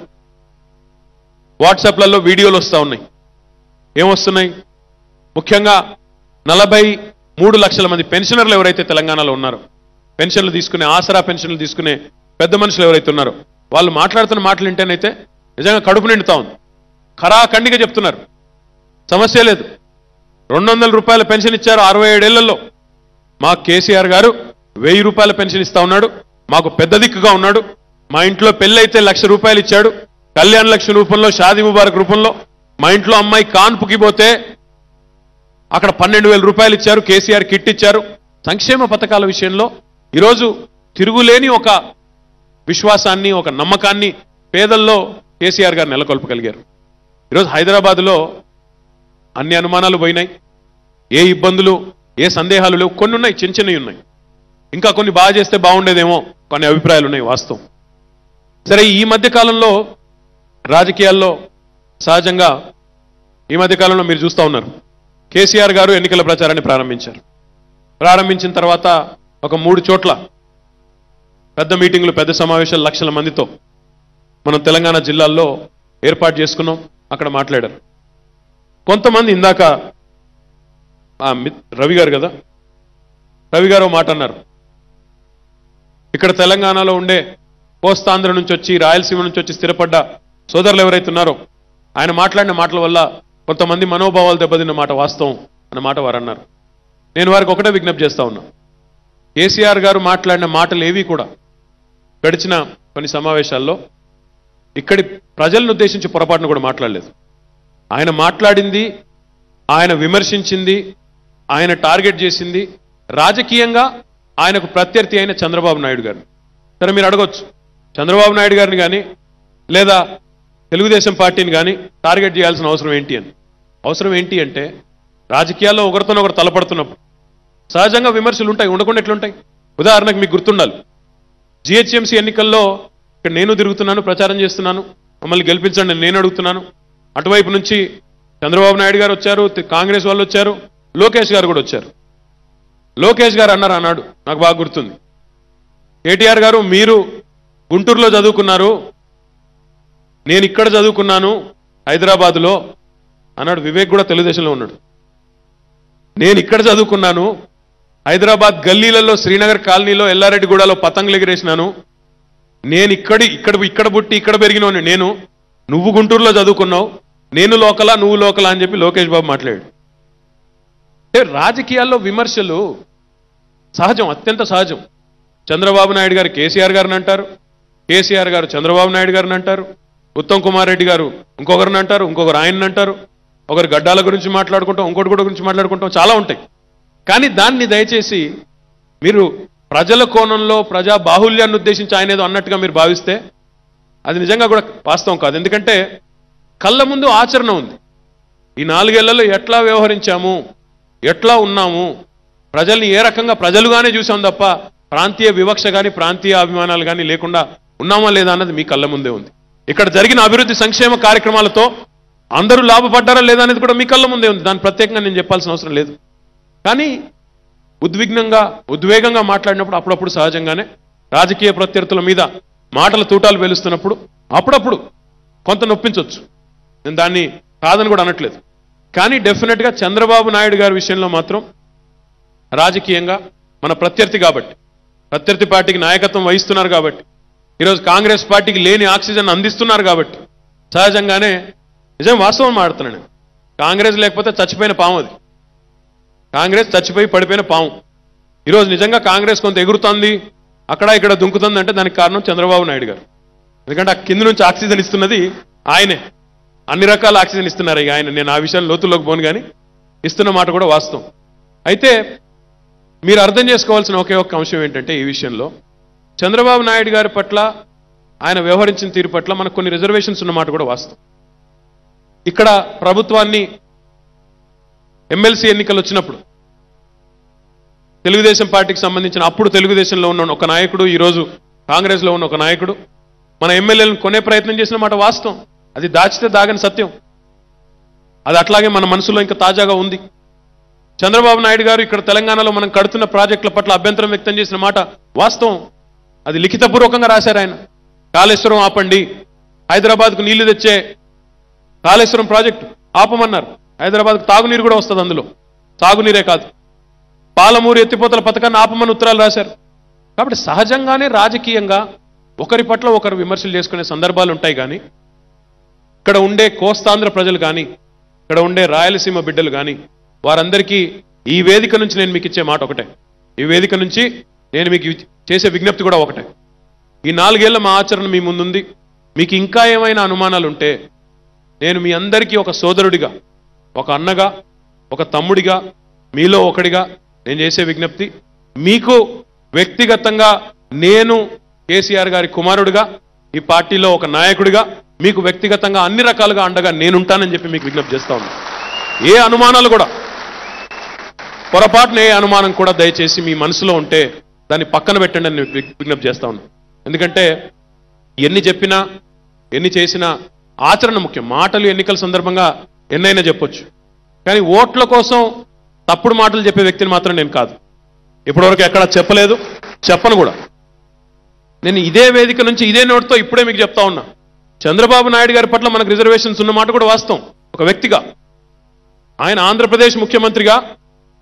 B: వాట్సాప్లలో వీడియోలు వస్తూ ఉన్నాయి ఏమొస్తున్నాయి ముఖ్యంగా నలభై మూడు లక్షల మంది పెన్షనర్లు ఎవరైతే తెలంగాణలో ఉన్నారో పెన్షన్లు తీసుకునే ఆసరా పెన్షన్లు తీసుకునే పెద్ద మనుషులు ఎవరైతే ఉన్నారో వాళ్ళు మాట్లాడుతున్న మాటలు వింటేనైతే నిజంగా కడుపు నిండుతా ఉంది ఖరాఖండిగా చెప్తున్నారు సమస్య లేదు రెండు వందల రూపాయల పెన్షన్ ఇచ్చారు అరవై ఏడేళ్లలో మా కేసీఆర్ గారు వెయ్యి రూపాయల పెన్షన్ ఇస్తా ఉన్నాడు మాకు పెద్ద దిక్కుగా ఉన్నాడు మా ఇంట్లో పెళ్ళైతే లక్ష రూపాయలు ఇచ్చాడు కళ్యాణ లక్ష రూపంలో షాదీ ముబారక్ రూపంలో మా ఇంట్లో అమ్మాయి కాన్పుకి పోతే అక్కడ పన్నెండు వేల రూపాయలు ఇచ్చారు కేసీఆర్ కిట్ ఇచ్చారు సంక్షేమ పథకాల విషయంలో ఈరోజు తిరుగులేని ఒక విశ్వాసాన్ని ఒక నమ్మకాన్ని పేదల్లో కేసీఆర్ గారు నెలకొల్పగలిగారు ఈరోజు హైదరాబాద్లో అన్ని అనుమానాలు పోయినాయి ఏ ఇబ్బందులు ఏ సందేహాలు లేవు కొన్ని ఉన్నాయి చిన్న చిన్నవి ఉన్నాయి ఇంకా కొన్ని బాగా చేస్తే బాగుండేదేమో కొన్ని అభిప్రాయాలు ఉన్నాయి వాస్తవం సరే ఈ మధ్య కాలంలో రాజకీయాల్లో సహజంగా ఈ మధ్య కాలంలో మీరు చూస్తూ ఉన్నారు కేసీఆర్ గారు ఎన్నికల ప్రచారాన్ని ప్రారంభించారు ప్రారంభించిన తర్వాత ఒక మూడు చోట్ల పెద్ద మీటింగ్లు పెద్ద సమావేశాలు లక్షల మందితో మనం తెలంగాణ జిల్లాల్లో ఏర్పాటు చేసుకున్నాం అక్కడ మాట్లాడారు కొంతమంది ఇందాక ఆ మిత్- రవి గారు కదా రవి గారు ఓ మాట అన్నారు ఇక్కడ తెలంగాణలో ఉండే కోస్తాంధ్ర నుంచి వచ్చి రాయలసీమ నుంచి వచ్చి స్థిరపడ్డ సోదరులు ఎవరైతే ఉన్నారో ఆయన మాట్లాడిన మాటల వల్ల కొంతమంది మనోభావాలు దెబ్బతిన్న మాట వాస్తవం అన్న మాట వారు అన్నారు నేను వారికి ఒకటే విజ్ఞప్తి చేస్తా ఉన్నా కేసీఆర్ గారు మాట్లాడిన మాటలు ఏవి కూడా గడిచిన కొన్ని సమావేశాల్లో ఇక్కడి ప్రజలను ఉద్దేశించి పొరపాటును కూడా మాట్లాడలేదు ఆయన మాట్లాడింది ఆయన విమర్శించింది ఆయన టార్గెట్ చేసింది రాజకీయంగా ఆయనకు ప్రత్యర్థి అయిన చంద్రబాబు నాయుడు గారు సరే మీరు అడగొచ్చు చంద్రబాబు నాయుడు గారిని కానీ లేదా తెలుగుదేశం పార్టీని కానీ టార్గెట్ చేయాల్సిన అవసరం ఏంటి అని అవసరం ఏంటి అంటే రాజకీయాల్లో ఒకరితో ఒకరు తలపడుతున్నప్పుడు సహజంగా విమర్శలు ఉంటాయి ఉండకుండా ఎట్లుంటాయి ఉదాహరణకు మీకు గుర్తుండాలి జిహెచ్ఎంసీ ఎన్నికల్లో ఇక్కడ నేను తిరుగుతున్నాను ప్రచారం చేస్తున్నాను మమ్మల్ని గెలిపించండి అని నేను అడుగుతున్నాను అటువైపు నుంచి చంద్రబాబు నాయుడు గారు వచ్చారు తి- కాంగ్రెస్ వాళ్ళు వచ్చారు లోకేష్ గారు కూడా వచ్చారు లోకేష్ గారు అన్నారు అన్నాడు నాకు బాగా గుర్తుంది కేటీఆర్ గారు మీరు గుంటూరులో చదువుకున్నారు నేను ఇక్కడ చదువుకున్నాను హైదరాబాదులో అన్నాడు వివేక్ కూడా తెలుగుదేశంలో ఉన్నాడు నేను ఇక్కడ చదువుకున్నాను హైదరాబాద్ గల్లీలలో శ్రీనగర్ కాలనీలో ఎల్లారెడ్డిగూడలో పతంగులు ఎగిరేసినాను నేను ఇక్కడి ఇక్కడ ఇక్కడ పుట్టి ఇక్కడ పెరిగినోని నేను నువ్వు గుంటూరులో చదువుకున్నావు నేను లోకలా నువ్వు లోకలా అని చెప్పి లోకేష్ బాబు మాట్లాడాడు అంటే రాజకీయాల్లో విమర్శలు సహజం అత్యంత సహజం చంద్రబాబు నాయుడు గారు కేసీఆర్ గారిని అంటారు కేసీఆర్ గారు చంద్రబాబు నాయుడు గారిని అంటారు ఉత్తమ్ కుమార్ రెడ్డి గారు ఇంకొకరిని అంటారు ఇంకొకరు ఆయన్ని అంటారు ఒకరు గడ్డాల గురించి మాట్లాడుకుంటాం ఇంకోటి కూడా గురించి మాట్లాడుకుంటాం చాలా ఉంటాయి కానీ దాన్ని దయచేసి మీరు ప్రజల కోణంలో ప్రజా బాహుల్యాన్ని ఉద్దేశించి ఆయన ఏదో అన్నట్టుగా మీరు భావిస్తే అది నిజంగా కూడా వాస్తవం కాదు ఎందుకంటే కళ్ళ ముందు ఆచరణ ఉంది ఈ నాలుగేళ్లలో ఎట్లా వ్యవహరించాము ఎట్లా ఉన్నాము ప్రజల్ని ఏ రకంగా ప్రజలుగానే చూసాం తప్ప ప్రాంతీయ వివక్ష కానీ ప్రాంతీయ అభిమానాలు కానీ లేకుండా ఉన్నామా లేదా అన్నది మీ కళ్ళ ముందే ఉంది ఇక్కడ జరిగిన అభివృద్ధి సంక్షేమ కార్యక్రమాలతో అందరూ లాభపడ్డారా లేదా అనేది కూడా మీ కళ్ళ ముందే ఉంది దాని ప్రత్యేకంగా నేను చెప్పాల్సిన అవసరం లేదు కానీ ఉద్విగ్నంగా ఉద్వేగంగా మాట్లాడినప్పుడు అప్పుడప్పుడు సహజంగానే రాజకీయ ప్రత్యర్థుల మీద మాటల తూటాలు వెలుస్తున్నప్పుడు అప్పుడప్పుడు కొంత నొప్పించవచ్చు నేను దాన్ని కాదని కూడా అనట్లేదు కానీ డెఫినెట్గా చంద్రబాబు నాయుడు గారి విషయంలో మాత్రం రాజకీయంగా మన ప్రత్యర్థి కాబట్టి ప్రత్యర్థి పార్టీకి నాయకత్వం వహిస్తున్నారు కాబట్టి ఈరోజు కాంగ్రెస్ పార్టీకి లేని ఆక్సిజన్ అందిస్తున్నారు కాబట్టి సహజంగానే నిజం వాస్తవం మాడుతున్నాను నేను కాంగ్రెస్ లేకపోతే చచ్చిపోయిన పాము అది కాంగ్రెస్ చచ్చిపోయి పడిపోయిన పాము ఈరోజు నిజంగా కాంగ్రెస్ కొంత ఎగురుతుంది అక్కడ ఇక్కడ దుంకుతుంది అంటే దానికి కారణం చంద్రబాబు నాయుడు గారు ఎందుకంటే ఆ కింద నుంచి ఆక్సిజన్ ఇస్తున్నది ఆయనే అన్ని రకాల ఆక్సిజన్ ఇస్తున్నారు ఇక ఆయన నేను ఆ విషయాన్ని లోతుల్లోకి పోను కానీ ఇస్తున్న మాట కూడా వాస్తవం అయితే మీరు అర్థం చేసుకోవాల్సిన ఒకే ఒక్క అంశం ఏంటంటే ఈ విషయంలో చంద్రబాబు నాయుడు గారి పట్ల ఆయన వ్యవహరించిన తీరు పట్ల మనకు కొన్ని రిజర్వేషన్స్ ఉన్నమాట కూడా వాస్తవం ఇక్కడ ప్రభుత్వాన్ని ఎమ్మెల్సీ ఎన్నికలు వచ్చినప్పుడు తెలుగుదేశం పార్టీకి సంబంధించిన అప్పుడు తెలుగుదేశంలో ఉన్న ఒక నాయకుడు ఈరోజు కాంగ్రెస్లో ఉన్న ఒక నాయకుడు మన ఎమ్మెల్యేలను కొనే ప్రయత్నం చేసిన మాట వాస్తవం అది దాచితే దాగని సత్యం అది అట్లాగే మన మనసులో ఇంకా తాజాగా ఉంది చంద్రబాబు నాయుడు గారు ఇక్కడ తెలంగాణలో మనం కడుతున్న ప్రాజెక్టుల పట్ల అభ్యంతరం వ్యక్తం చేసిన మాట వాస్తవం అది లిఖితపూర్వకంగా రాశారు ఆయన కాళేశ్వరం ఆపండి హైదరాబాద్కు నీళ్లు తెచ్చే కాళేశ్వరం ప్రాజెక్టు ఆపమన్నారు హైదరాబాద్కు తాగునీరు కూడా వస్తుంది అందులో తాగునీరే కాదు పాలమూరు ఎత్తిపోతల పథకాన్ని ఆపమని ఉత్తరాలు రాశారు కాబట్టి సహజంగానే రాజకీయంగా ఒకరి పట్ల ఒకరు విమర్శలు చేసుకునే సందర్భాలు ఉంటాయి కానీ ఇక్కడ ఉండే కోస్తాంధ్ర ప్రజలు కానీ ఇక్కడ ఉండే రాయలసీమ బిడ్డలు కానీ వారందరికీ ఈ వేదిక నుంచి నేను మీకు ఇచ్చే మాట ఒకటే ఈ వేదిక నుంచి నేను మీకు చేసే విజ్ఞప్తి కూడా ఒకటే ఈ నాలుగేళ్ల మా ఆచరణ మీ ముందుంది మీకు ఇంకా ఏమైనా అనుమానాలు ఉంటే నేను మీ అందరికీ ఒక సోదరుడిగా ఒక అన్నగా ఒక తమ్ముడిగా మీలో ఒకడిగా నేను చేసే విజ్ఞప్తి మీకు వ్యక్తిగతంగా నేను కేసీఆర్ గారి కుమారుడిగా ఈ పార్టీలో ఒక నాయకుడిగా మీకు వ్యక్తిగతంగా అన్ని రకాలుగా అండగా నేనుంటానని చెప్పి మీకు విజ్ఞప్తి చేస్తా ఉన్నాను ఏ అనుమానాలు కూడా పొరపాటున ఏ అనుమానం కూడా దయచేసి మీ మనసులో ఉంటే దాన్ని పక్కన పెట్టండి అని నేను విజ్ఞ- విజ్ఞప్తి చేస్తా ఉన్నాను ఎందుకంటే ఎన్ని చెప్పినా ఎన్ని చేసినా ఆచరణ ముఖ్యం మాటలు ఎన్నికల సందర్భంగా ఎన్నైనా చెప్పొచ్చు కానీ ఓట్ల కోసం తప్పుడు మాటలు చెప్పే వ్యక్తిని మాత్రం నేను కాదు ఇప్పటివరకు ఎక్కడ చెప్పలేదు చెప్పను కూడా నేను ఇదే వేదిక నుంచి ఇదే నోటితో ఇప్పుడే మీకు చెప్తా ఉన్నా చంద్రబాబు నాయుడు గారి పట్ల మనకు రిజర్వేషన్స్ ఉన్న మాట కూడా వాస్తవం ఒక వ్యక్తిగా ఆయన ఆంధ్రప్రదేశ్ ముఖ్యమంత్రిగా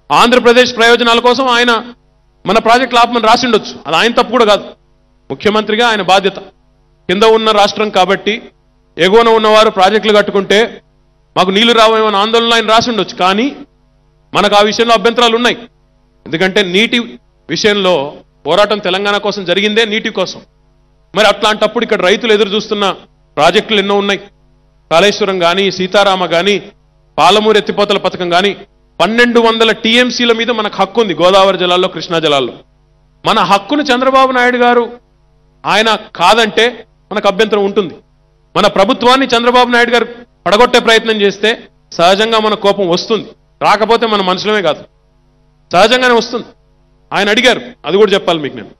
B: ఆంధ్రప్రదేశ్ ప్రయోజనాల కోసం ఆయన మన ప్రాజెక్టులు ఆపమని రాసిండొచ్చు అది ఆయన తప్పు కూడా కాదు ముఖ్యమంత్రిగా ఆయన బాధ్యత కింద ఉన్న రాష్ట్రం కాబట్టి ఎగువన ఉన్నవారు ప్రాజెక్టులు కట్టుకుంటే మాకు నీళ్లు రావేమో ఆందోళన ఆయన రాసి ఉండొచ్చు కానీ మనకు ఆ విషయంలో అభ్యంతరాలు ఉన్నాయి ఎందుకంటే నీటి విషయంలో పోరాటం తెలంగాణ కోసం జరిగిందే నీటి కోసం మరి అట్లాంటప్పుడు ఇక్కడ రైతులు ఎదురు చూస్తున్న ప్రాజెక్టులు ఎన్నో ఉన్నాయి కాళేశ్వరం కానీ సీతారామ కానీ పాలమూరు ఎత్తిపోతల పథకం కానీ పన్నెండు వందల టీఎంసీల మీద మనకు హక్కు ఉంది గోదావరి జలాల్లో కృష్ణా జలాల్లో మన హక్కును చంద్రబాబు నాయుడు గారు ఆయన కాదంటే మనకు అభ్యంతరం ఉంటుంది మన ప్రభుత్వాన్ని చంద్రబాబు నాయుడు గారు పడగొట్టే ప్రయత్నం చేస్తే సహజంగా మన కోపం వస్తుంది రాకపోతే మన మనుషులమే కాదు సహజంగానే వస్తుంది ఆయన అడిగారు అది కూడా చెప్పాలి మీకు నేను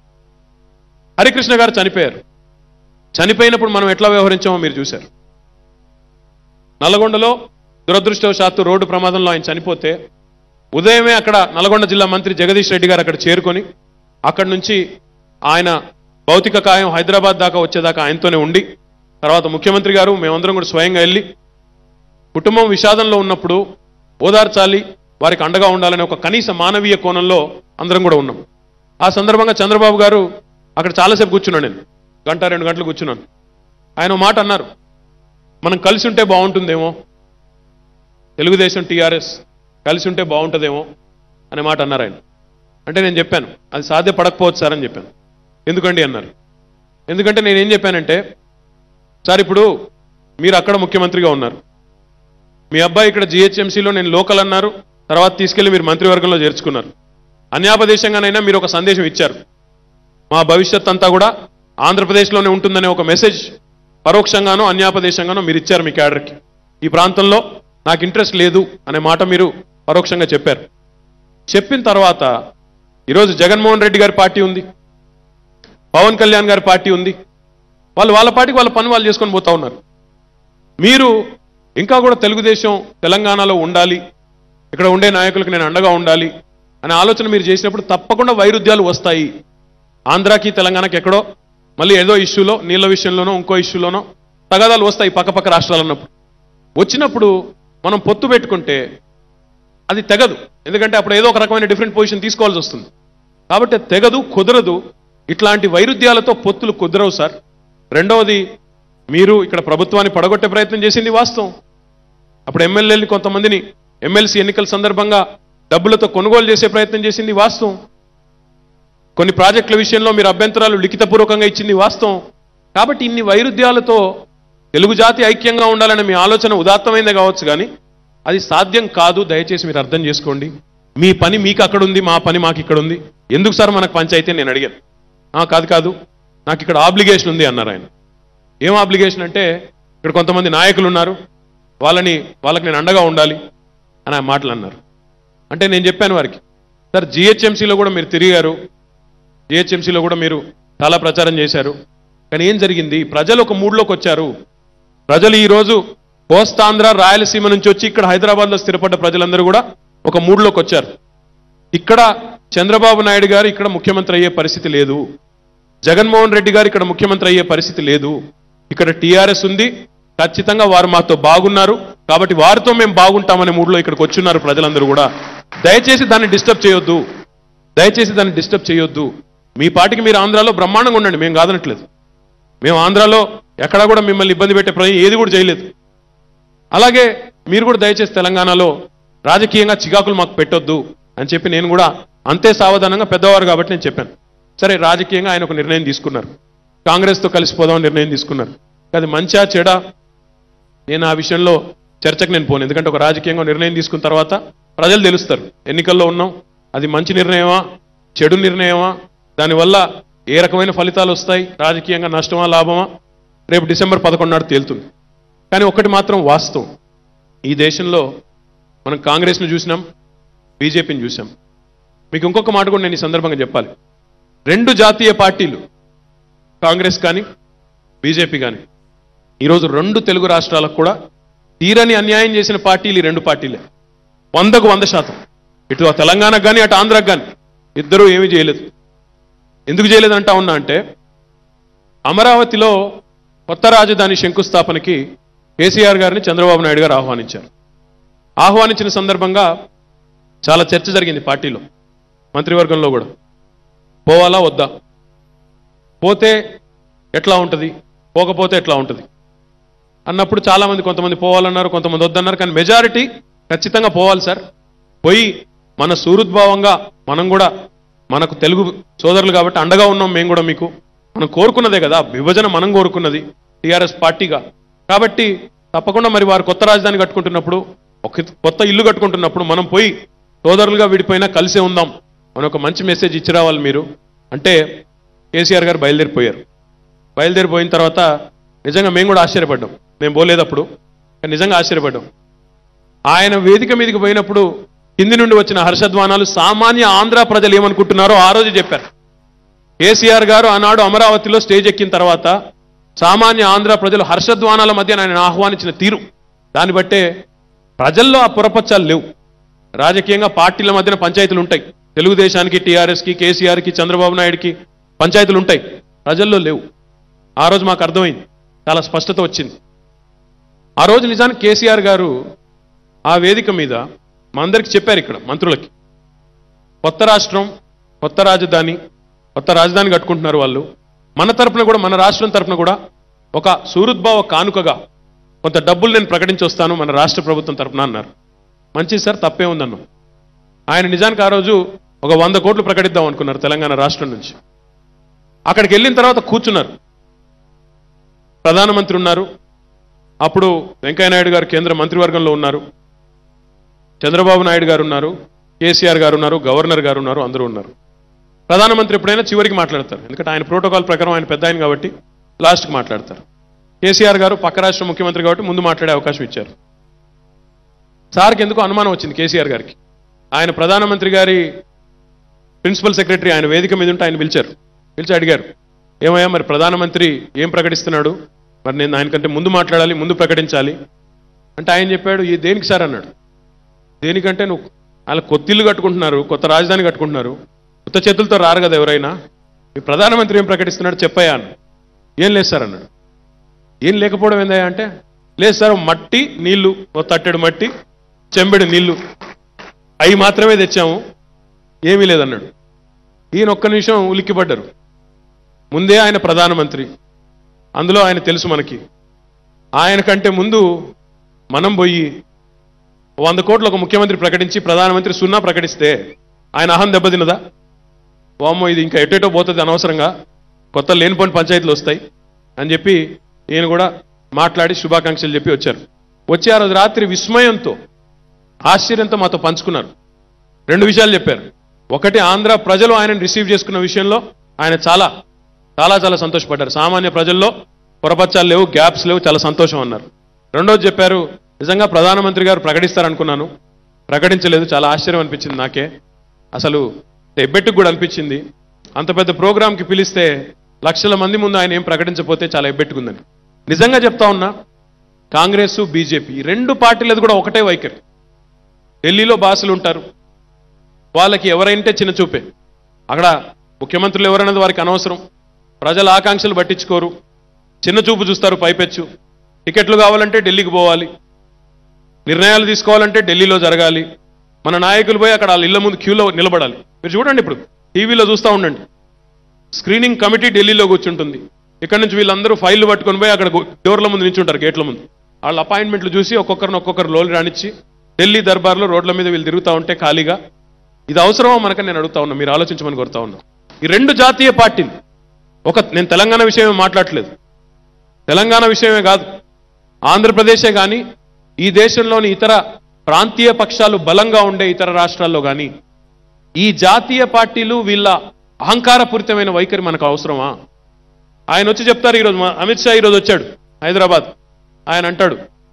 B: హరికృష్ణ గారు చనిపోయారు చనిపోయినప్పుడు మనం ఎట్లా వ్యవహరించామో మీరు చూశారు నల్గొండలో దురదృష్టవశాత్తు రోడ్డు ప్రమాదంలో ఆయన చనిపోతే ఉదయమే అక్కడ నల్గొండ జిల్లా మంత్రి జగదీష్ రెడ్డి గారు అక్కడ చేరుకొని అక్కడి నుంచి ఆయన భౌతిక కాయం హైదరాబాద్ దాకా వచ్చేదాకా ఆయనతోనే ఉండి తర్వాత ముఖ్యమంత్రి గారు మేమందరం కూడా స్వయంగా వెళ్ళి కుటుంబం విషాదంలో ఉన్నప్పుడు ఓదార్చాలి వారికి అండగా ఉండాలనే ఒక కనీస మానవీయ కోణంలో అందరం కూడా ఉన్నాం ఆ సందర్భంగా చంద్రబాబు గారు అక్కడ చాలాసేపు కూర్చున్నాను నేను గంట రెండు గంటలు కూర్చున్నాను ఆయన ఓ మాట అన్నారు మనం కలిసి ఉంటే బాగుంటుందేమో తెలుగుదేశం టీఆర్ఎస్ కలిసి ఉంటే బాగుంటుందేమో అనే మాట అన్నారు ఆయన అంటే నేను చెప్పాను అది సాధ్యపడకపోవచ్చు సార్ అని చెప్పాను ఎందుకండి అన్నారు ఎందుకంటే నేనేం చెప్పానంటే సార్ ఇప్పుడు మీరు అక్కడ ముఖ్యమంత్రిగా ఉన్నారు మీ అబ్బాయి ఇక్కడ జిహెచ్ఎంసీలో నేను లోకల్ అన్నారు తర్వాత తీసుకెళ్లి మీరు మంత్రివర్గంలో చేర్చుకున్నారు అన్యాపదేశంగానైనా మీరు ఒక సందేశం ఇచ్చారు మా భవిష్యత్ అంతా కూడా ఆంధ్రప్రదేశ్లోనే ఉంటుందనే ఒక మెసేజ్ పరోక్షంగానో అన్యాపదేశంగానో మీరు ఇచ్చారు మీ క్యాడర్కి ఈ ప్రాంతంలో నాకు ఇంట్రెస్ట్ లేదు అనే మాట మీరు పరోక్షంగా చెప్పారు చెప్పిన తర్వాత ఈరోజు జగన్మోహన్ రెడ్డి గారి పార్టీ ఉంది పవన్ కళ్యాణ్ గారి పార్టీ ఉంది వాళ్ళు వాళ్ళ పార్టీకి వాళ్ళ పని వాళ్ళు చేసుకొని పోతా ఉన్నారు మీరు ఇంకా కూడా తెలుగుదేశం తెలంగాణలో ఉండాలి ఇక్కడ ఉండే నాయకులకు నేను అండగా ఉండాలి అనే ఆలోచన మీరు చేసినప్పుడు తప్పకుండా వైరుధ్యాలు వస్తాయి ఆంధ్రాకి తెలంగాణకి ఎక్కడో మళ్ళీ ఏదో ఇష్యూలో నీళ్ళ విషయంలోనో ఇంకో ఇష్యూలోనో తగాదాలు వస్తాయి పక్కపక్క రాష్ట్రాలు అన్నప్పుడు వచ్చినప్పుడు మనం పొత్తు పెట్టుకుంటే అది తెగదు ఎందుకంటే అప్పుడు ఏదో ఒక రకమైన డిఫరెంట్ పొజిషన్ తీసుకోవాల్సి వస్తుంది కాబట్టి అది తెగదు కుదరదు ఇట్లాంటి వైరుధ్యాలతో పొత్తులు కుదరవు సార్ రెండవది మీరు ఇక్కడ ప్రభుత్వాన్ని పడగొట్టే ప్రయత్నం చేసింది వాస్తవం అప్పుడు ఎమ్మెల్యేని కొంతమందిని ఎమ్మెల్సీ ఎన్నికల సందర్భంగా డబ్బులతో కొనుగోలు చేసే ప్రయత్నం చేసింది వాస్తవం కొన్ని ప్రాజెక్టుల విషయంలో మీరు అభ్యంతరాలు లిఖితపూర్వకంగా ఇచ్చింది వాస్తవం కాబట్టి ఇన్ని వైరుధ్యాలతో తెలుగు జాతి ఐక్యంగా ఉండాలనే మీ ఆలోచన ఉదాత్తమైందే కావచ్చు కానీ అది సాధ్యం కాదు దయచేసి మీరు అర్థం చేసుకోండి మీ పని మీకు అక్కడ ఉంది మా పని మాకు ఇక్కడ ఉంది ఎందుకు సార్ మనకు పంచాయితీ అని నేను అడిగాను "ఆ, కాదు కాదు నాకు ఇక్కడ ఆబ్లిగేషన్ ఉంది అన్నారు ఆయన ఏం ఆబ్లిగేషన్ అంటే ఇక్కడ కొంతమంది నాయకులు ఉన్నారు వాళ్ళని వాళ్ళకి నేను అండగా ఉండాలి అని ఆ మాటలు అన్నారు అంటే నేను చెప్పాను వారికి సార్ జిహెచ్ఎంసీలో కూడా మీరు తిరిగారు జిహెచ్ఎంసీలో కూడా మీరు చాలా ప్రచారం చేశారు కానీ ఏం జరిగింది ప్రజలు ఒక మూడ్లోకి వచ్చారు ప్రజలు ఈరోజు కోస్తాంధ్ర రాయలసీమ నుంచి వచ్చి ఇక్కడ హైదరాబాద్లో స్థిరపడ్డ ప్రజలందరూ కూడా ఒక మూడ్లోకి వచ్చారు ఇక్కడ చంద్రబాబు నాయుడు గారు ఇక్కడ ముఖ్యమంత్రి అయ్యే పరిస్థితి లేదు జగన్మోహన్ రెడ్డి గారు ఇక్కడ ముఖ్యమంత్రి అయ్యే పరిస్థితి లేదు ఇక్కడ టీఆర్ఎస్ ఉంది ఖచ్చితంగా వారు మాతో బాగున్నారు కాబట్టి వారితో మేము బాగుంటామనే మూడ్లో ఇక్కడికి వచ్చున్నారు ప్రజలందరూ కూడా దయచేసి దాన్ని డిస్టర్బ్ చేయొద్దు దయచేసి దాన్ని డిస్టర్బ్ చేయొద్దు మీ పాటికి మీరు ఆంధ్రాలో బ్రహ్మాండంగా ఉండండి మేము కాదనట్లేదు మేము ఆంధ్రాలో ఎక్కడా కూడా మిమ్మల్ని ఇబ్బంది పెట్టే ప్రయత్నం ఏది కూడా చేయలేదు అలాగే మీరు కూడా దయచేసి తెలంగాణలో రాజకీయంగా చికాకులు మాకు పెట్టొద్దు అని చెప్పి నేను కూడా అంతే సావధానంగా పెద్దవారు కాబట్టి నేను చెప్పాను సరే రాజకీయంగా ఆయన ఒక నిర్ణయం తీసుకున్నారు కాంగ్రెస్తో కలిసిపోదామని నిర్ణయం తీసుకున్నారు అది మంచా చెడా నేను ఆ విషయంలో చర్చకు నేను పోను ఎందుకంటే ఒక రాజకీయంగా నిర్ణయం తీసుకున్న తర్వాత ప్రజలు తెలుస్తారు ఎన్నికల్లో ఉన్నాం అది మంచి నిర్ణయమా చెడు నిర్ణయమా దానివల్ల ఏ రకమైన ఫలితాలు వస్తాయి రాజకీయంగా నష్టమా లాభమా రేపు డిసెంబర్ పదకొండు నాడు తేలుతుంది కానీ ఒకటి మాత్రం వాస్తవం ఈ దేశంలో మనం కాంగ్రెస్ను చూసినాం బీజేపీని చూసాం మీకు ఇంకొక మాట కూడా నేను ఈ సందర్భంగా చెప్పాలి రెండు జాతీయ పార్టీలు కాంగ్రెస్ కానీ బీజేపీ కానీ ఈరోజు రెండు తెలుగు రాష్ట్రాలకు కూడా తీరని అన్యాయం చేసిన పార్టీలు ఈ రెండు పార్టీలే వందకు వంద శాతం ఇటు తెలంగాణకు కానీ అటు ఆంధ్రాకు కానీ ఇద్దరూ ఏమీ చేయలేదు ఎందుకు చేయలేదంటా ఉన్నా అంటే అమరావతిలో కొత్త రాజధాని శంకుస్థాపనకి కేసీఆర్ గారిని చంద్రబాబు నాయుడు గారు ఆహ్వానించారు ఆహ్వానించిన సందర్భంగా చాలా చర్చ జరిగింది పార్టీలో మంత్రివర్గంలో కూడా పోవాలా వద్దా పోతే ఎట్లా ఉంటుంది పోకపోతే ఎట్లా ఉంటుంది అన్నప్పుడు చాలామంది కొంతమంది పోవాలన్నారు కొంతమంది వద్దన్నారు కానీ మెజారిటీ ఖచ్చితంగా పోవాలి సార్ పోయి మన సూరుద్భావంగా మనం కూడా మనకు తెలుగు సోదరులు కాబట్టి అండగా ఉన్నాం మేము కూడా మీకు మనం కోరుకున్నదే కదా విభజన మనం కోరుకున్నది టీఆర్ఎస్ పార్టీగా కాబట్టి తప్పకుండా మరి వారు కొత్త రాజధాని కట్టుకుంటున్నప్పుడు ఒక కొత్త ఇల్లు కట్టుకుంటున్నప్పుడు మనం పోయి సోదరులుగా విడిపోయినా కలిసే ఉందాం అని ఒక మంచి మెసేజ్ ఇచ్చి రావాలి మీరు అంటే కేసీఆర్ గారు బయలుదేరిపోయారు బయలుదేరిపోయిన తర్వాత నిజంగా మేము కూడా ఆశ్చర్యపడ్డాం మేము పోలేదప్పుడు కానీ నిజంగా ఆశ్చర్యపడ్డాం ఆయన వేదిక మీదకి పోయినప్పుడు కింది నుండి వచ్చిన హర్షధ్వానాలు సామాన్య ఆంధ్ర ప్రజలు ఏమనుకుంటున్నారో ఆ రోజు చెప్పారు కేసీఆర్ గారు ఆనాడు అమరావతిలో స్టేజ్ ఎక్కిన తర్వాత సామాన్య ఆంధ్ర ప్రజలు హర్షధ్వానాల మధ్య ఆయన ఆహ్వానించిన తీరు దాన్ని బట్టే ప్రజల్లో ఆ పురపచ్చాలు లేవు రాజకీయంగా పార్టీల మధ్యన పంచాయతీలు ఉంటాయి తెలుగుదేశానికి టీఆర్ఎస్కి కేసీఆర్కి చంద్రబాబు నాయుడుకి పంచాయతీలు ఉంటాయి ప్రజల్లో లేవు ఆ రోజు మాకు అర్థమైంది చాలా స్పష్టత వచ్చింది ఆ రోజు నిజానికి కేసీఆర్ గారు ఆ వేదిక మీద మా అందరికి చెప్పారు ఇక్కడ మంత్రులకి కొత్త రాష్ట్రం కొత్త రాజధాని కొత్త రాజధాని కట్టుకుంటున్నారు వాళ్ళు మన తరపున కూడా మన రాష్ట్రం తరపున కూడా ఒక సూరుద్భావ కానుకగా కొంత డబ్బులు నేను ప్రకటించి వస్తాను మన రాష్ట్ర ప్రభుత్వం తరపున అన్నారు మంచిది సార్ తప్పే ఉందన్నాం ఆయన నిజానికి ఆ రోజు ఒక వంద కోట్లు ప్రకటిద్దాం అనుకున్నారు తెలంగాణ రాష్ట్రం నుంచి అక్కడికి వెళ్ళిన తర్వాత కూర్చున్నారు ప్రధానమంత్రి ఉన్నారు అప్పుడు వెంకయ్యనాయుడు గారు కేంద్ర మంత్రివర్గంలో ఉన్నారు చంద్రబాబు నాయుడు గారు ఉన్నారు కేసీఆర్ గారు ఉన్నారు గవర్నర్ గారు ఉన్నారు అందరూ ఉన్నారు ప్రధానమంత్రి ఎప్పుడైనా చివరికి మాట్లాడతారు ఎందుకంటే ఆయన ప్రోటోకాల్ ప్రకారం ఆయన పెద్ద ఆయన కాబట్టి లాస్ట్కి మాట్లాడతారు కేసీఆర్ గారు పక్క రాష్ట్ర ముఖ్యమంత్రి కాబట్టి ముందు మాట్లాడే అవకాశం ఇచ్చారు సార్కి ఎందుకో అనుమానం వచ్చింది కేసీఆర్ గారికి ఆయన ప్రధానమంత్రి గారి ప్రిన్సిపల్ సెక్రటరీ ఆయన వేదిక మీద ఉంటే ఆయన పిలిచారు పిలిచి అడిగారు ఏమయ్యా మరి ప్రధానమంత్రి ఏం ప్రకటిస్తున్నాడు మరి నేను ఆయనకంటే ముందు మాట్లాడాలి ముందు ప్రకటించాలి అంటే ఆయన చెప్పాడు ఈ దేనికి సార్ అన్నాడు దేనికంటే నువ్వు వాళ్ళ కొత్త ఇల్లు కట్టుకుంటున్నారు కొత్త రాజధాని కట్టుకుంటున్నారు కొత్త చేతులతో రారు కదా ఎవరైనా ఈ ప్రధానమంత్రి ఏం ప్రకటిస్తున్నాడు చెప్పయ్యా అన్న ఏం లేదు సార్ అన్నాడు ఏం లేకపోవడం ఏందయ్యా అంటే లేదు సార్ మట్టి నీళ్లు ఓ తట్టెడు మట్టి చెంబెడు నీళ్లు అవి మాత్రమే తెచ్చాము ఏమీ లేదన్నాడు ఈయన ఒక్క నిమిషం ఉలిక్కిపడ్డారు ముందే ఆయన ప్రధానమంత్రి అందులో ఆయన తెలుసు మనకి ఆయన కంటే ముందు మనం పోయి వంద కోట్లు ఒక ముఖ్యమంత్రి ప్రకటించి ప్రధానమంత్రి సున్నా ప్రకటిస్తే ఆయన అహం దెబ్బతిన్నదా వామ్మో ఇది ఇంకా ఎటేటో పోతుంది అనవసరంగా కొత్త లేనిపోని పంచాయతీలు వస్తాయి అని చెప్పి ఈయన కూడా మాట్లాడి శుభాకాంక్షలు చెప్పి వచ్చారు వచ్చి ఆ రోజు రాత్రి విస్మయంతో ఆశ్చర్యంతో మాతో పంచుకున్నారు రెండు విషయాలు చెప్పారు ఒకటి ఆంధ్ర ప్రజలు ఆయనను రిసీవ్ చేసుకున్న విషయంలో ఆయన చాలా చాలా చాలా సంతోషపడ్డారు సామాన్య ప్రజల్లో పొరపచ్చాలు లేవు గ్యాప్స్ లేవు చాలా సంతోషం అన్నారు రెండోది చెప్పారు నిజంగా ప్రధానమంత్రి గారు ప్రకటిస్తారనుకున్నాను ప్రకటించలేదు చాలా ఆశ్చర్యం అనిపించింది నాకే అసలు ఎబ్బెట్టుకు కూడా అనిపించింది అంత పెద్ద ప్రోగ్రాంకి పిలిస్తే లక్షల మంది ముందు ఆయన ఏం ప్రకటించకపోతే చాలా ఎబ్బెట్టుకుందని నిజంగా చెప్తా ఉన్నా కాంగ్రెస్ బీజేపీ ఈ రెండు పార్టీలది కూడా ఒకటే వైఖరి ఢిల్లీలో బాసులు ఉంటారు వాళ్ళకి ఎవరైంటే చిన్న చూపే అక్కడ ముఖ్యమంత్రులు ఎవరన్నది వారికి అనవసరం ప్రజల ఆకాంక్షలు పట్టించుకోరు చిన్న చూపు చూస్తారు పైపెచ్చు టికెట్లు కావాలంటే ఢిల్లీకి పోవాలి నిర్ణయాలు తీసుకోవాలంటే ఢిల్లీలో జరగాలి మన నాయకులు పోయి అక్కడ వాళ్ళ ఇళ్ళ ముందు క్యూలో నిలబడాలి మీరు చూడండి ఇప్పుడు టీవీలో చూస్తూ ఉండండి స్క్రీనింగ్ కమిటీ ఢిల్లీలో కూర్చుంటుంది ఇక్కడ నుంచి వీళ్ళందరూ ఫైళ్లు పట్టుకొని పోయి అక్కడ గు- డోర్ల ముందు నించుంటారు గేట్ల ముందు వాళ్ళ అపాయింట్మెంట్లు చూసి ఒక్కొక్కరిని ఒక్కొక్కరు లోలు రానిచ్చి ఢిల్లీ దర్బార్లో రోడ్ల మీద వీళ్ళు తిరుగుతూ ఉంటే ఖాళీగా ఇది అవసరమో మనకని నేను అడుగుతా ఉన్నా మీరు ఆలోచించమని కోరుతా ఉన్నా ఈ రెండు జాతీయ పార్టీలు ఒక నేను తెలంగాణ విషయమే మాట్లాడట్లేదు తెలంగాణ విషయమే కాదు ఆంధ్రప్రదేశే కానీ ఈ దేశంలోని ఇతర ప్రాంతీయ పక్షాలు బలంగా ఉండే ఇతర రాష్ట్రాల్లో కానీ ఈ జాతీయ పార్టీలు వీళ్ళ అహంకారపూరితమైన వైఖరి మనకు అవసరమా ఆయన వచ్చి చెప్తారు ఈరోజు మా అమిత్ షా ఈరోజు వచ్చాడు హైదరాబాద్ ఆయన అంటాడు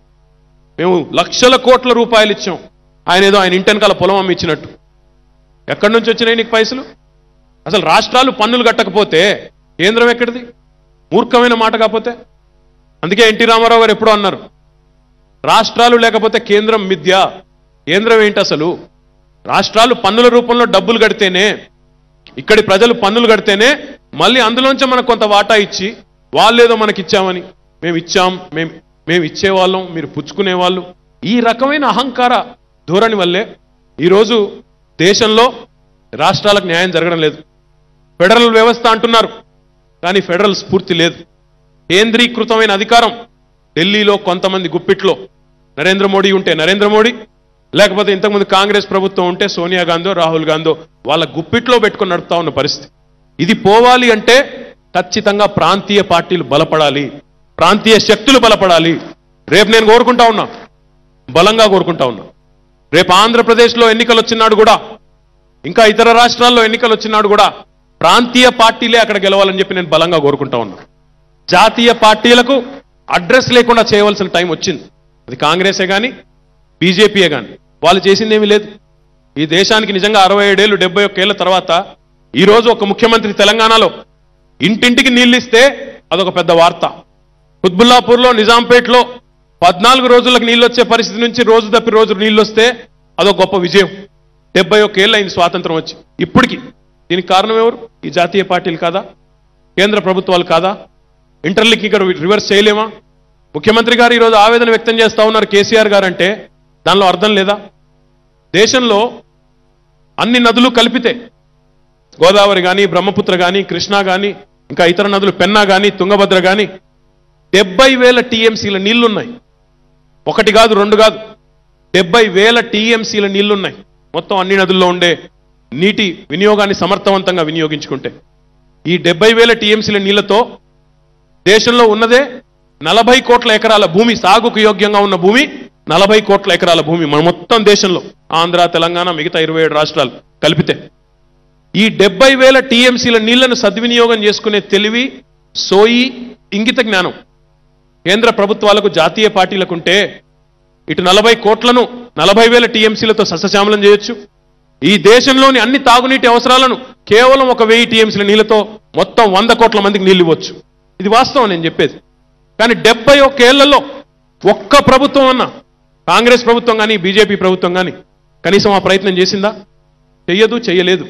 B: మేము లక్షల కోట్ల రూపాయలు ఇచ్చాం ఆయన ఏదో ఆయన ఇంటెనకాల పొలం అమ్మి ఇచ్చినట్టు ఎక్కడి నుంచి వచ్చినాయి నీకు పైసలు అసలు రాష్ట్రాలు పన్నులు కట్టకపోతే కేంద్రం ఎక్కడిది మూర్ఖమైన మాట కాకపోతే అందుకే ఎన్టీ రామారావు గారు ఎప్పుడో అన్నారు రాష్ట్రాలు లేకపోతే కేంద్రం మిథ్య కేంద్రం ఏంటి అసలు రాష్ట్రాలు పన్నుల రూపంలో డబ్బులు కడితేనే ఇక్కడి ప్రజలు పన్నులు కడితేనే మళ్ళీ అందులోంచే మనకు కొంత వాటా ఇచ్చి వాళ్ళేదో మనకి ఇచ్చామని మేము ఇచ్చాం మేము మేము ఇచ్చేవాళ్ళం మీరు పుచ్చుకునేవాళ్ళు ఈ రకమైన అహంకార ధోరణి వల్లే ఈరోజు దేశంలో రాష్ట్రాలకు న్యాయం జరగడం లేదు ఫెడరల్ వ్యవస్థ అంటున్నారు కానీ ఫెడరల్ స్ఫూర్తి లేదు కేంద్రీకృతమైన అధికారం ఢిల్లీలో కొంతమంది గుప్పిట్లో నరేంద్ర మోడీ ఉంటే నరేంద్ర మోడీ లేకపోతే ఇంతకుముందు కాంగ్రెస్ ప్రభుత్వం ఉంటే సోనియా గాంధీ రాహుల్ గాంధీ వాళ్ళ గుప్పిట్లో పెట్టుకొని నడుపుతా ఉన్న పరిస్థితి ఇది పోవాలి అంటే ఖచ్చితంగా ప్రాంతీయ పార్టీలు బలపడాలి ప్రాంతీయ శక్తులు బలపడాలి రేపు నేను కోరుకుంటా ఉన్నా బలంగా కోరుకుంటా ఉన్నా రేపు ఆంధ్రప్రదేశ్లో ఎన్నికలు వచ్చినాడు కూడా ఇంకా ఇతర రాష్ట్రాల్లో ఎన్నికలు వచ్చినాడు కూడా ప్రాంతీయ పార్టీలే అక్కడ గెలవాలని చెప్పి నేను బలంగా కోరుకుంటా ఉన్నా జాతీయ పార్టీలకు అడ్రస్ లేకుండా చేయవలసిన టైం వచ్చింది అది కాంగ్రెసే కానీ బీజేపీయే కానీ వాళ్ళు చేసిందేమీ లేదు ఈ దేశానికి నిజంగా అరవై ఏడేళ్ళు డెబ్బై ఒక్కేళ్ల తర్వాత ఈ రోజు ఒక ముఖ్యమంత్రి తెలంగాణలో ఇంటింటికి నీళ్ళు ఇస్తే అదొక పెద్ద వార్త కుత్బుల్లాపూర్లో నిజాంపేట్లో పద్నాలుగు రోజులకు నీళ్ళు వచ్చే పరిస్థితి నుంచి రోజు తప్పి రోజు నీళ్ళు వస్తే అదొక గొప్ప విజయం డెబ్బై ఒక్కేళ్ళు అయింది స్వాతంత్రం వచ్చి ఇప్పటికి దీనికి కారణం ఎవరు ఈ జాతీయ పార్టీలు కాదా కేంద్ర ప్రభుత్వాలు కాదా ఇంటర్లింక్ ఇక్కడ రివర్స్ చేయలేమా ముఖ్యమంత్రి గారు ఈరోజు ఆవేదన వ్యక్తం చేస్తా ఉన్నారు కేసీఆర్ గారు అంటే దానిలో అర్థం లేదా దేశంలో అన్ని నదులు కలిపితే గోదావరి కానీ బ్రహ్మపుత్ర కానీ కృష్ణా కానీ ఇంకా ఇతర నదులు పెన్నా కానీ తుంగభద్ర కానీ డెబ్బై వేల టీఎంసీల నీళ్లున్నాయి ఒకటి కాదు రెండు కాదు డెబ్బై వేల టీఎంసీల నీళ్లున్నాయి మొత్తం అన్ని నదుల్లో ఉండే నీటి వినియోగాన్ని సమర్థవంతంగా వినియోగించుకుంటే ఈ డెబ్బై వేల టీఎంసీల నీళ్లతో దేశంలో ఉన్నదే నలభై కోట్ల ఎకరాల భూమి సాగుకు యోగ్యంగా ఉన్న భూమి నలభై కోట్ల ఎకరాల భూమి మన మొత్తం దేశంలో ఆంధ్ర తెలంగాణ మిగతా ఇరవై ఏడు రాష్ట్రాలు కలిపితే ఈ డెబ్బై వేల టీఎంసీల నీళ్లను సద్వినియోగం చేసుకునే తెలివి సోయి ఇంగిత జ్ఞానం కేంద్ర ప్రభుత్వాలకు జాతీయ పార్టీలకుంటే ఇటు నలభై కోట్లను నలభై వేల టీఎంసీలతో సస్యశ్యామలం చేయొచ్చు ఈ దేశంలోని అన్ని తాగునీటి అవసరాలను కేవలం ఒక వెయ్యి టీఎంసీల నీళ్లతో మొత్తం వంద కోట్ల మందికి నీళ్ళు ఇవ్వచ్చు ఇది వాస్తవం నేను చెప్పేది కానీ డెబ్బై ఒక్కేళ్లలో ఒక్క ప్రభుత్వం అన్నా కాంగ్రెస్ ప్రభుత్వం కానీ బీజేపీ ప్రభుత్వం కానీ కనీసం ఆ ప్రయత్నం చేసిందా చెయ్యదు చెయ్యలేదు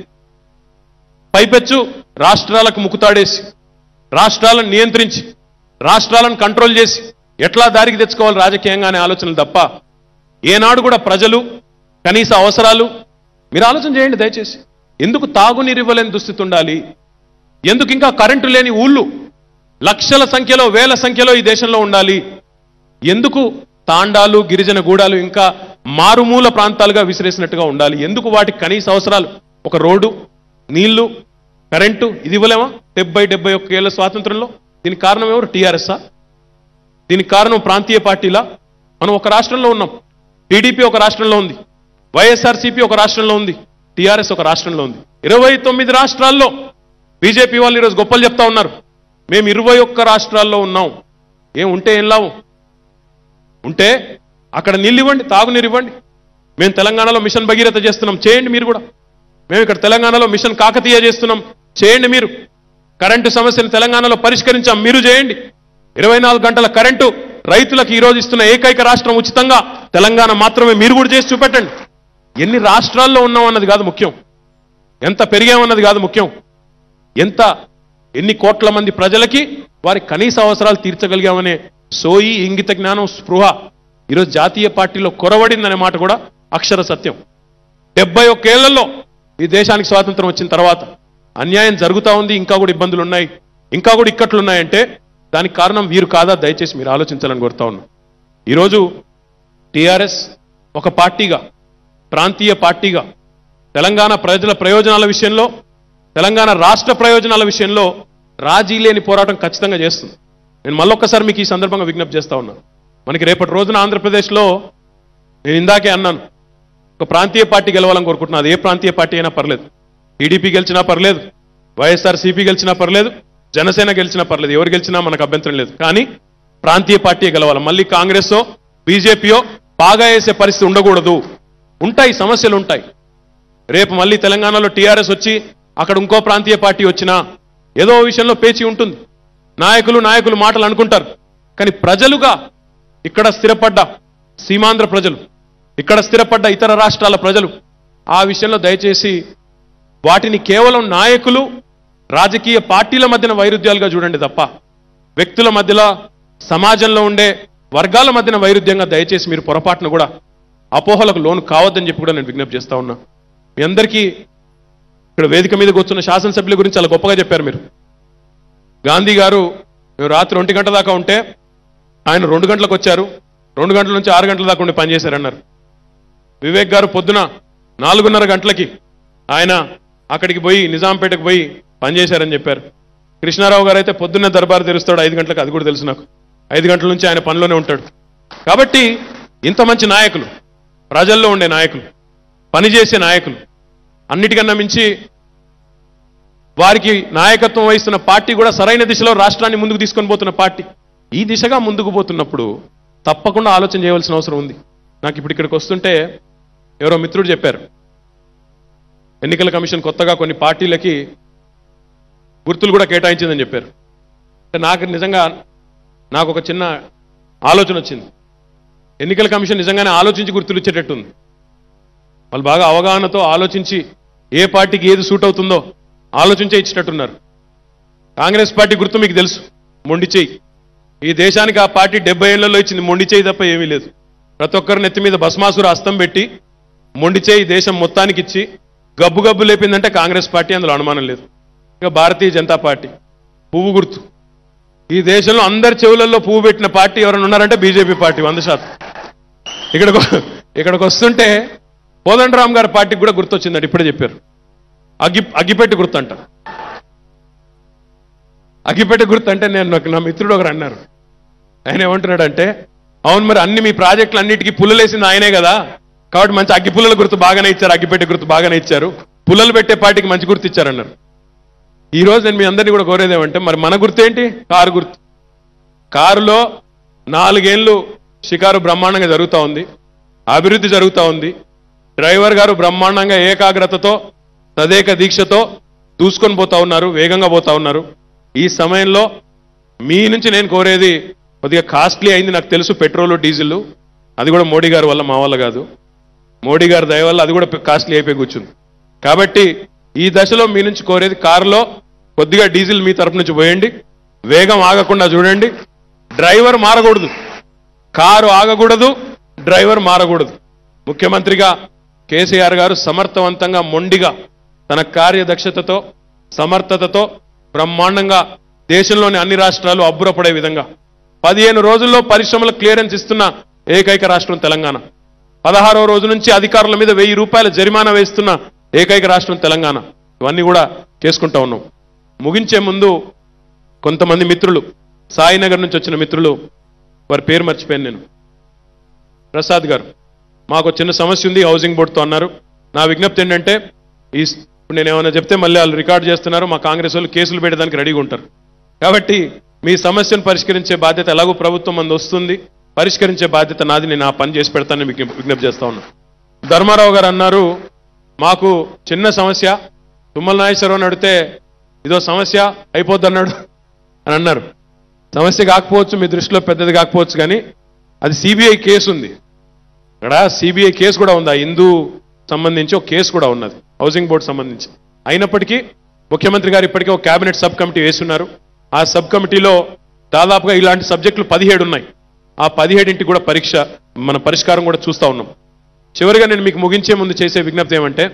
B: పైపెచ్చు రాష్ట్రాలకు ముకుతాడేసి రాష్ట్రాలను నియంత్రించి రాష్ట్రాలను కంట్రోల్ చేసి ఎట్లా దారికి తెచ్చుకోవాలి రాజకీయంగా అనే ఆలోచనలు తప్ప ఏనాడు కూడా ప్రజలు కనీస అవసరాలు మీరు ఆలోచన చేయండి దయచేసి ఎందుకు తాగునీరు ఇవ్వలేని దుస్థితి ఉండాలి ఎందుకు ఇంకా కరెంటు లేని ఊళ్ళు లక్షల సంఖ్యలో వేల సంఖ్యలో ఈ దేశంలో ఉండాలి ఎందుకు తాండాలు గిరిజన గూడాలు ఇంకా మారుమూల ప్రాంతాలుగా విసిరేసినట్టుగా ఉండాలి ఎందుకు వాటికి కనీస అవసరాలు ఒక రోడ్డు నీళ్లు కరెంటు ఇది ఇవ్వలేమా డెబ్బై డెబ్బై ఒక్క ఏళ్ళ స్వాతంత్రంలో దీనికి కారణం ఎవరు టీఆర్ఎస్ఆ దీనికి కారణం ప్రాంతీయ పార్టీలా మనం ఒక రాష్ట్రంలో ఉన్నాం టీడీపీ ఒక రాష్ట్రంలో ఉంది వైఎస్ఆర్సీపీ ఒక రాష్ట్రంలో ఉంది టీఆర్ఎస్ ఒక రాష్ట్రంలో ఉంది ఇరవై తొమ్మిది రాష్ట్రాల్లో బీజేపీ వాళ్ళు ఈరోజు గొప్పలు చెప్తా ఉన్నారు మేము ఇరవై ఒక్క రాష్ట్రాల్లో ఉన్నాం ఏం ఉంటే ఏం లాభం ఉంటే అక్కడ నీళ్ళు ఇవ్వండి తాగునీరు ఇవ్వండి మేము తెలంగాణలో మిషన్ భగీరథ చేస్తున్నాం చేయండి మీరు కూడా మేము ఇక్కడ తెలంగాణలో మిషన్ కాకతీయ చేస్తున్నాం చేయండి మీరు కరెంటు సమస్యను తెలంగాణలో పరిష్కరించాం మీరు చేయండి ఇరవై నాలుగు గంటల కరెంటు రైతులకు ఈ రోజు ఇస్తున్న ఏకైక రాష్ట్రం ఉచితంగా తెలంగాణ మాత్రమే మీరు కూడా చేసి చూపెట్టండి ఎన్ని రాష్ట్రాల్లో ఉన్నాం అన్నది కాదు ముఖ్యం ఎంత పెరిగామన్నది కాదు ముఖ్యం ఎంత ఎన్ని కోట్ల మంది ప్రజలకి వారి కనీస అవసరాలు తీర్చగలిగామనే సోయి ఇంగిత జ్ఞానం స్పృహ ఈరోజు జాతీయ పార్టీలో కొరవడిందనే మాట కూడా అక్షర సత్యం డెబ్బై ఒక్కేళ్లలో ఈ దేశానికి స్వాతంత్రం వచ్చిన తర్వాత అన్యాయం జరుగుతా ఉంది ఇంకా కూడా ఇబ్బందులు ఉన్నాయి ఇంకా కూడా ఇక్కట్లు ఉన్నాయంటే దానికి కారణం వీరు కాదా దయచేసి మీరు ఆలోచించాలని కోరుతా ఉన్నా ఈరోజు టీఆర్ఎస్ ఒక పార్టీగా ప్రాంతీయ పార్టీగా తెలంగాణ ప్రజల ప్రయోజనాల విషయంలో తెలంగాణ రాష్ట్ర ప్రయోజనాల విషయంలో రాజీ లేని పోరాటం ఖచ్చితంగా చేస్తుంది నేను మళ్ళొక్కసారి మీకు ఈ సందర్భంగా విజ్ఞప్తి చేస్తా ఉన్నాను మనకి రేపటి రోజున ఆంధ్రప్రదేశ్లో నేను ఇందాకే అన్నాను ఒక ప్రాంతీయ పార్టీ గెలవాలని కోరుకుంటున్నా అది ఏ ప్రాంతీయ పార్టీ అయినా పర్లేదు టీడీపీ గెలిచినా పర్లేదు వైఎస్ఆర్ సిపి గెలిచినా పర్లేదు జనసేన గెలిచినా పర్లేదు ఎవరు గెలిచినా మనకు అభ్యంతరం లేదు కానీ ప్రాంతీయ పార్టీ గెలవాలి మళ్ళీ కాంగ్రెస్ బీజేపీయో బాగా వేసే పరిస్థితి ఉండకూడదు ఉంటాయి సమస్యలు ఉంటాయి రేపు మళ్ళీ తెలంగాణలో టీఆర్ఎస్ వచ్చి అక్కడ ఇంకో ప్రాంతీయ పార్టీ వచ్చినా ఏదో విషయంలో పేచి ఉంటుంది నాయకులు నాయకులు మాటలు అనుకుంటారు కానీ ప్రజలుగా ఇక్కడ స్థిరపడ్డ సీమాంధ్ర ప్రజలు ఇక్కడ స్థిరపడ్డ ఇతర రాష్ట్రాల ప్రజలు ఆ విషయంలో దయచేసి వాటిని కేవలం నాయకులు రాజకీయ పార్టీల మధ్యన వైరుధ్యాలుగా చూడండి తప్ప వ్యక్తుల మధ్యలో సమాజంలో ఉండే వర్గాల మధ్యన వైరుధ్యంగా దయచేసి మీరు పొరపాటును కూడా అపోహలకు లోను కావద్దని చెప్పి కూడా నేను విజ్ఞప్తి చేస్తా ఉన్నా మీ అందరికీ ఇక్కడ వేదిక మీద కూర్చున్న శాసనసభ్యుల గురించి చాలా గొప్పగా చెప్పారు మీరు గాంధీ గారు మేము రాత్రి ఒంటి గంట దాకా ఉంటే ఆయన రెండు గంటలకు వచ్చారు రెండు గంటల నుంచి ఆరు గంటల దాకా ఉండి పనిచేశారన్నారు వివేక్ గారు పొద్దున నాలుగున్నర గంటలకి ఆయన అక్కడికి పోయి నిజాంపేటకు పోయి పనిచేశారని చెప్పారు కృష్ణారావు గారు అయితే పొద్దున్నే దర్బారు తెరుస్తాడు ఐదు గంటలకు అది కూడా తెలుసు నాకు ఐదు గంటల నుంచి ఆయన పనిలోనే ఉంటాడు కాబట్టి ఇంత మంచి నాయకులు ప్రజల్లో ఉండే నాయకులు పనిచేసే నాయకులు అన్నిటికన్నా మించి వారికి నాయకత్వం వహిస్తున్న పార్టీ కూడా సరైన దిశలో రాష్ట్రాన్ని ముందుకు తీసుకొని పోతున్న పార్టీ ఈ దిశగా ముందుకు పోతున్నప్పుడు తప్పకుండా ఆలోచన చేయవలసిన అవసరం ఉంది నాకు ఇప్పుడు ఇక్కడికి వస్తుంటే ఎవరో మిత్రుడు చెప్పారు ఎన్నికల కమిషన్ కొత్తగా కొన్ని పార్టీలకి గుర్తులు కూడా కేటాయించిందని చెప్పారు అంటే నాకు నిజంగా నాకు ఒక చిన్న ఆలోచన వచ్చింది ఎన్నికల కమిషన్ నిజంగానే ఆలోచించి గుర్తులు ఇచ్చేటట్టుంది వాళ్ళు బాగా అవగాహనతో ఆలోచించి ఏ పార్టీకి ఏది సూట్ అవుతుందో ఆలోచించే ఇచ్చేటట్టున్నారు కాంగ్రెస్ పార్టీ గుర్తు మీకు తెలుసు మొండి చేయి ఈ దేశానికి ఆ పార్టీ డెబ్బై ఏళ్లలో ఇచ్చింది మొండి చేయి తప్ప ఏమీ లేదు ప్రతి ఒక్కరి నెత్తి మీద భస్మాసుర అస్తం పెట్టి మొండి చేయి దేశం మొత్తానికి ఇచ్చి గబ్బు గబ్బు లేపిందంటే కాంగ్రెస్ పార్టీ అందులో అనుమానం లేదు ఇక భారతీయ జనతా పార్టీ పువ్వు గుర్తు ఈ దేశంలో అందరి చెవులలో పువ్వు పెట్టిన పార్టీ ఎవరైనా ఉన్నారంటే బీజేపీ పార్టీ వంద శాతం ఇక్కడికి ఇక్కడికి వస్తుంటే కోదండరామ్ గారి పార్టీకి కూడా గుర్తొచ్చిందండి ఇప్పుడే చెప్పారు అగ్గి అగ్గిపెట్టి గుర్తు అంట అగ్గిపెట్టి గుర్తు అంటే నేను నాకు నా మిత్రుడు ఒకరు అన్నారు ఆయన ఏమంటున్నాడంటే అవును మరి అన్ని మీ ప్రాజెక్టులు అన్నిటికీ పుల్లలేసింది ఆయనే కదా కాబట్టి మంచి అగ్గి పుల్లల గుర్తు బాగానే ఇచ్చారు అగ్గిపెట్టి గుర్తు బాగానే ఇచ్చారు పుల్లలు పెట్టే పార్టీకి మంచి గుర్తు ఇచ్చారన్నారు ఈ రోజు నేను మీ అందరినీ కూడా కోరేది ఏమంటే మరి మన గుర్తు ఏంటి కారు గుర్తు కారులో నాలుగేళ్లు షికారు బ్రహ్మాండంగా జరుగుతూ ఉంది అభివృద్ధి జరుగుతూ ఉంది డ్రైవర్ గారు బ్రహ్మాండంగా ఏకాగ్రతతో తదేక దీక్షతో దూసుకొని పోతా ఉన్నారు వేగంగా పోతా ఉన్నారు ఈ సమయంలో మీ నుంచి నేను కోరేది కొద్దిగా కాస్ట్లీ అయింది నాకు తెలుసు పెట్రోల్ డీజిల్ అది కూడా మోడీ గారి వల్ల మా వల్ల కాదు మోడీ గారి దయ వల్ల అది కూడా కాస్ట్లీ అయిపోయి కూర్చుంది కాబట్టి ఈ దశలో మీ నుంచి కోరేది కారులో కొద్దిగా డీజిల్ మీ తరపు నుంచి పోయండి వేగం ఆగకుండా చూడండి డ్రైవర్ మారకూడదు కారు ఆగకూడదు డ్రైవర్ మారకూడదు ముఖ్యమంత్రిగా కేసీఆర్ గారు సమర్థవంతంగా మొండిగా తన కార్యదక్షతతో సమర్థతతో బ్రహ్మాండంగా దేశంలోని అన్ని రాష్ట్రాలు అబ్బురపడే విధంగా పదిహేను రోజుల్లో పరిశ్రమల క్లియరెన్స్ ఇస్తున్న ఏకైక రాష్ట్రం తెలంగాణ పదహారో రోజు నుంచి అధికారుల మీద వెయ్యి రూపాయల జరిమానా వేస్తున్న ఏకైక రాష్ట్రం తెలంగాణ ఇవన్నీ కూడా చేసుకుంటా ఉన్నాం ముగించే ముందు కొంతమంది మిత్రులు సాయినగర్ నుంచి వచ్చిన మిత్రులు వారి పేరు మర్చిపోయాను నేను ప్రసాద్ గారు మాకు చిన్న సమస్య ఉంది హౌసింగ్ బోర్డుతో అన్నారు నా విజ్ఞప్తి ఏంటంటే ఈ ఇప్పుడు నేను ఏమైనా చెప్తే మళ్ళీ వాళ్ళు రికార్డ్ చేస్తున్నారు మా కాంగ్రెస్ వాళ్ళు కేసులు పెట్టడానికి రెడీగా ఉంటారు కాబట్టి మీ సమస్యను పరిష్కరించే బాధ్యత ఎలాగో ప్రభుత్వం మంది వస్తుంది పరిష్కరించే బాధ్యత నాది నేను ఆ పని చేసి పెడతానని మీకు విజ్ఞప్తి చేస్తా ఉన్నా ధర్మారావు గారు అన్నారు మాకు చిన్న సమస్య తుమ్మల నాగేశ్వరరావు అడిగితే ఇదో సమస్య అయిపోద్ది అన్నాడు అని అన్నారు సమస్య కాకపోవచ్చు మీ దృష్టిలో పెద్దది కాకపోవచ్చు కానీ అది సిబిఐ కేసు ఉంది ఇక్కడ సిబిఐ కేసు కూడా ఉంది ఆ హిందూ సంబంధించి ఒక కేసు కూడా ఉన్నది హౌసింగ్ బోర్డు సంబంధించి అయినప్పటికీ ముఖ్యమంత్రి గారు ఇప్పటికే ఒక కేబినెట్ సబ్ కమిటీ వేస్తున్నారు ఆ సబ్ కమిటీలో దాదాపుగా ఇలాంటి సబ్జెక్టులు పదిహేడు ఉన్నాయి ఆ పదిహేడింటికి కూడా పరీక్ష మన పరిష్కారం కూడా చూస్తా ఉన్నాం చివరిగా నేను మీకు ముగించే ముందు చేసే విజ్ఞప్తి ఏమంటే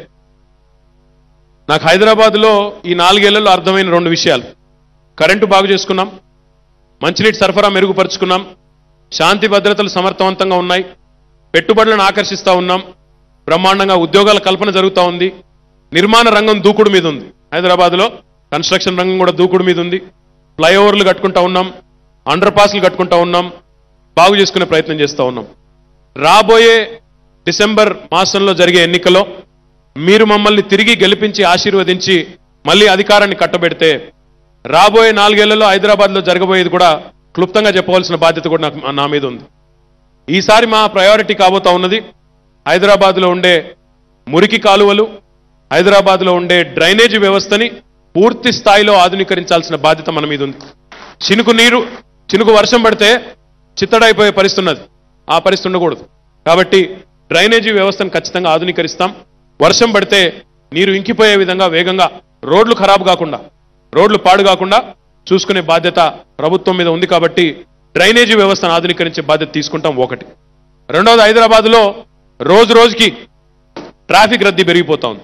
B: నాకు హైదరాబాద్లో ఈ నాలుగేళ్లలో అర్థమైన రెండు విషయాలు కరెంటు బాగు చేసుకున్నాం మంచినీటి సరఫరా మెరుగుపరుచుకున్నాం శాంతి భద్రతలు సమర్థవంతంగా ఉన్నాయి పెట్టుబడులను ఆకర్షిస్తా ఉన్నాం బ్రహ్మాండంగా ఉద్యోగాల కల్పన జరుగుతూ ఉంది నిర్మాణ రంగం దూకుడు మీద ఉంది హైదరాబాద్లో కన్స్ట్రక్షన్ రంగం కూడా దూకుడు మీద ఉంది ఫ్లైఓవర్లు కట్టుకుంటా ఉన్నాం అండర్ పాస్లు కట్టుకుంటా ఉన్నాం బాగు చేసుకునే ప్రయత్నం చేస్తూ ఉన్నాం రాబోయే డిసెంబర్ మాసంలో జరిగే ఎన్నికలో మీరు మమ్మల్ని తిరిగి గెలిపించి ఆశీర్వదించి మళ్ళీ అధికారాన్ని కట్టబెడితే రాబోయే నాలుగేళ్లలో హైదరాబాద్లో జరగబోయేది కూడా క్లుప్తంగా చెప్పవలసిన బాధ్యత కూడా నాకు నా మీద ఉంది ఈసారి మా ప్రయారిటీ కాబోతా ఉన్నది హైదరాబాద్లో ఉండే మురికి కాలువలు హైదరాబాద్లో ఉండే డ్రైనేజీ వ్యవస్థని పూర్తి స్థాయిలో ఆధునీకరించాల్సిన బాధ్యత మన మీద ఉంది చినుకు నీరు చినుకు వర్షం పడితే చిత్తడైపోయే పరిస్థితి ఉన్నది ఆ పరిస్థితి ఉండకూడదు కాబట్టి డ్రైనేజీ వ్యవస్థను ఖచ్చితంగా ఆధునీకరిస్తాం వర్షం పడితే నీరు ఇంకిపోయే విధంగా వేగంగా రోడ్లు ఖరాబు కాకుండా రోడ్లు పాడు కాకుండా చూసుకునే బాధ్యత ప్రభుత్వం మీద ఉంది కాబట్టి డ్రైనేజీ వ్యవస్థను ఆధునీకరించే బాధ్యత తీసుకుంటాం ఒకటి రెండవది హైదరాబాద్లో రోజు రోజుకి ట్రాఫిక్ రద్దీ పెరిగిపోతా ఉంది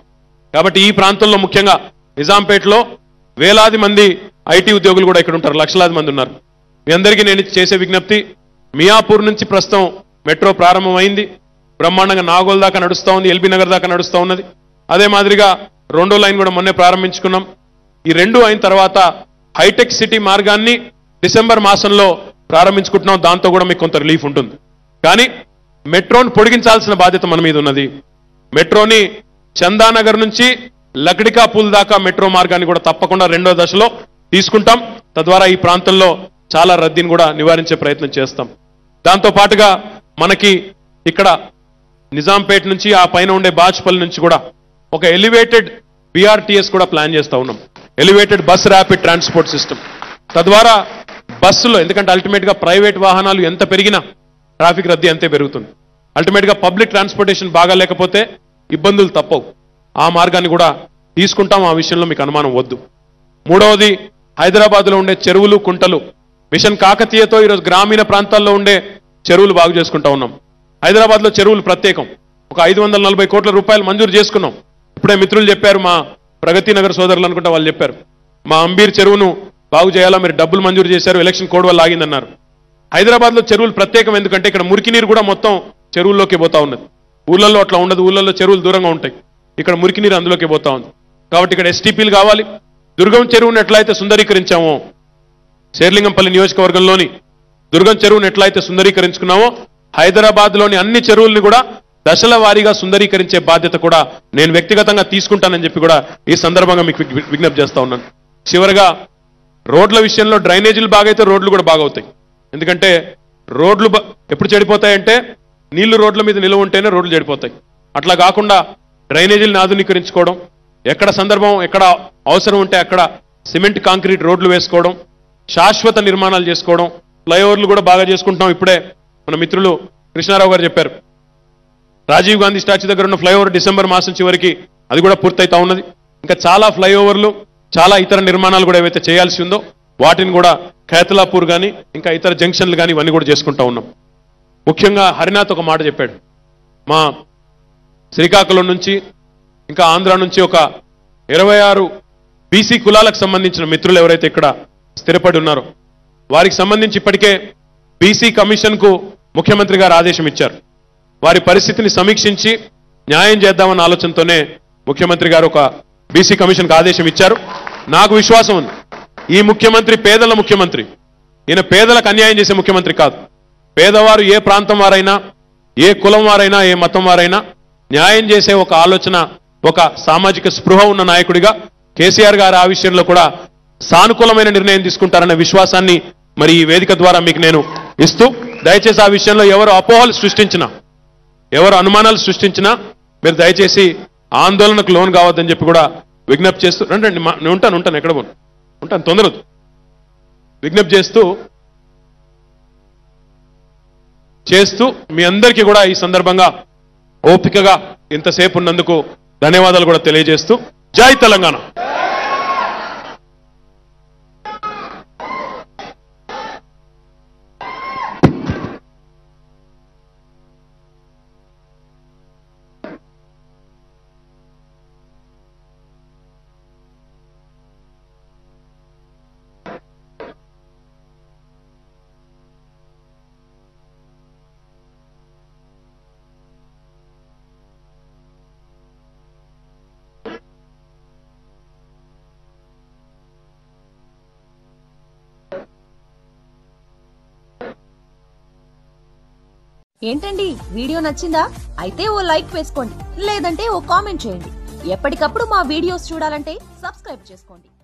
B: కాబట్టి ఈ ప్రాంతంలో ముఖ్యంగా నిజాంపేటలో వేలాది మంది ఐటీ ఉద్యోగులు కూడా ఇక్కడ ఉంటారు లక్షలాది మంది ఉన్నారు మీ అందరికీ నేను చేసే విజ్ఞప్తి మియాపూర్ నుంచి ప్రస్తుతం మెట్రో ప్రారంభమైంది బ్రహ్మాండంగా నాగోల్ దాకా నడుస్తూ ఉంది ఎల్బీ నగర్ దాకా నడుస్తూ ఉన్నది అదే మాదిరిగా రెండో లైన్ కూడా మొన్నే ప్రారంభించుకున్నాం ఈ రెండు అయిన తర్వాత హైటెక్ సిటీ మార్గాన్ని డిసెంబర్ మాసంలో ప్రారంభించుకుంటున్నాం దాంతో కూడా మీకు కొంత రిలీఫ్ ఉంటుంది కానీ మెట్రోను పొడిగించాల్సిన బాధ్యత మన మీద ఉన్నది మెట్రోని చందానగర్ నుంచి లక్డికా పూల్ దాకా మెట్రో మార్గాన్ని కూడా తప్పకుండా రెండో దశలో తీసుకుంటాం తద్వారా ఈ ప్రాంతంలో చాలా రద్దీని కూడా నివారించే ప్రయత్నం చేస్తాం దాంతో పాటుగా మనకి ఇక్కడ నిజాంపేట నుంచి ఆ పైన ఉండే బాచ్పల్లి నుంచి కూడా ఒక ఎలివేటెడ్ బిఆర్టీఎస్ కూడా ప్లాన్ చేస్తా ఉన్నాం elevated bus rapid transport system తద్వారా బస్సులో ఎందుకంటే అల్టిమేట్ గా ప్రైవేట్ వాహనాలు ఎంత పెరిగినా ట్రాఫిక్ రద్దీ అంతే పెరుగుతుంది అల్టిమేట్ గా పబ్లిక్ ట్రాన్స్పోర్టేషన్ బాగా లేకపోతే ఇబ్బందులు తప్పవు ఆ మార్గాన్ని కూడా తీసుకుంటాం ఆ విషయంలో మీకు అనుమానం వద్దు మూడవది హైదరాబాద్ లో ఉండే చెరువులు కుంటలు మిషన్ కాకతీయతో ఈరోజు గ్రామీణ ప్రాంతాల్లో ఉండే చెరువులు బాగు చేసుకుంటా ఉన్నాం హైదరాబాద్ లో చెరువులు ప్రత్యేకం ఒక ఐదు వందల నలభై కోట్ల రూపాయలు మంజూరు చేసుకున్నాం ఇప్పుడే మిత్రులు చెప్పారు మా ప్రగతి నగర్ సోదరులు అనుకుంటా వాళ్ళు చెప్పారు మా అంబీర్ చెరువును బాగు చేయాలా మీరు డబ్బులు మంజూరు చేశారు ఎలక్షన్ కోడ్ వల్ల ఆగిందన్నారు హైదరాబాద్ లో చెరువులు ప్రత్యేకం ఎందుకంటే ఇక్కడ మురికి నీరు కూడా మొత్తం చెరువుల్లోకి పోతా ఉన్నది ఊళ్ళల్లో అట్లా ఉండదు ఊళ్ళల్లో చెరువులు దూరంగా ఉంటాయి ఇక్కడ మురికి నీరు అందులోకి పోతా ఉంది కాబట్టి ఇక్కడ ఎస్టీపీలు కావాలి దుర్గం చెరువును ఎట్లయితే సుందరీకరించామో శేర్లింగంపల్లి నియోజకవర్గంలోని దుర్గం చెరువును ఎట్లయితే సుందరీకరించుకున్నామో హైదరాబాద్ లోని అన్ని చెరువుల్ని కూడా దశల వారీగా సుందరీకరించే బాధ్యత కూడా నేను వ్యక్తిగతంగా తీసుకుంటానని చెప్పి కూడా ఈ సందర్భంగా మీకు విజ్ఞ- విజ్ఞప్తి చేస్తా ఉన్నాను చివరగా రోడ్ల విషయంలో డ్రైనేజీలు బాగైతే రోడ్లు కూడా బాగవుతాయి ఎందుకంటే రోడ్లు బ- ఎప్పుడు చెడిపోతాయంటే నీళ్లు రోడ్ల మీద నిలువ ఉంటేనే రోడ్లు చెడిపోతాయి అట్లా కాకుండా డ్రైనేజీలను ఆధునీకరించుకోవడం ఎక్కడ సందర్భం ఎక్కడ అవసరం ఉంటే అక్కడ సిమెంట్ కాంక్రీట్ రోడ్లు వేసుకోవడం శాశ్వత నిర్మాణాలు చేసుకోవడం ఫ్లైఓవర్లు కూడా బాగా చేసుకుంటున్నాం ఇప్పుడే మన మిత్రులు కృష్ణారావు గారు చెప్పారు రాజీవ్ గాంధీ స్టాచ్యూ దగ్గర ఉన్న ఫ్లైఓవర్ డిసెంబర్ మాసం చివరికి అది కూడా పూర్తయితా ఉన్నది ఇంకా చాలా ఫ్లైఓవర్లు చాలా ఇతర నిర్మాణాలు కూడా ఏవైతే చేయాల్సి ఉందో వాటిని కూడా ఖైతలాపూర్ కానీ ఇంకా ఇతర జంక్షన్లు కానీ ఇవన్నీ కూడా చేసుకుంటా ఉన్నాం ముఖ్యంగా హరినాథ్ ఒక మాట చెప్పాడు మా శ్రీకాకుళం నుంచి ఇంకా ఆంధ్ర నుంచి ఒక ఇరవై ఆరు బీసీ కులాలకు సంబంధించిన మిత్రులు ఎవరైతే ఇక్కడ స్థిరపడి ఉన్నారో వారికి సంబంధించి ఇప్పటికే బీసీ కమిషన్ కు ముఖ్యమంత్రి గారు ఆదేశం ఇచ్చారు వారి పరిస్థితిని సమీక్షించి న్యాయం చేద్దామన్న ఆలోచనతోనే ముఖ్యమంత్రి గారు ఒక బీసీ కమిషన్కి ఆదేశం ఇచ్చారు నాకు విశ్వాసం ఉంది ఈ ముఖ్యమంత్రి పేదల ముఖ్యమంత్రి ఈయన పేదలకు అన్యాయం చేసే ముఖ్యమంత్రి కాదు పేదవారు ఏ ప్రాంతం వారైనా ఏ కులం వారైనా ఏ మతం వారైనా న్యాయం చేసే ఒక ఆలోచన ఒక సామాజిక స్పృహ ఉన్న నాయకుడిగా కేసీఆర్ గారు ఆ విషయంలో కూడా సానుకూలమైన నిర్ణయం తీసుకుంటారనే విశ్వాసాన్ని మరి ఈ వేదిక ద్వారా మీకు నేను ఇస్తూ దయచేసి ఆ విషయంలో ఎవరు అపోహలు సృష్టించినా ఎవరు అనుమానాలు సృష్టించినా మీరు దయచేసి ఆందోళనకు లోన్ కావద్దని చెప్పి కూడా విజ్ఞప్తి చేస్తూ రండి రండి మా- నేను ఉంటాను ఉంటాను ఎక్కడ పోను ఉంటాను తొందరదు విజ్ఞప్తి చేస్తూ చేస్తూ మీ అందరికీ కూడా ఈ సందర్భంగా ఓపికగా ఇంతసేపు ఉన్నందుకు ధన్యవాదాలు కూడా తెలియజేస్తూ జై తెలంగాణ
A: ఏంటండి వీడియో నచ్చిందా అయితే ఓ లైక్ వేసుకోండి లేదంటే ఓ కామెంట్ చేయండి ఎప్పటికప్పుడు మా వీడియోస్ చూడాలంటే సబ్స్క్రైబ్ చేసుకోండి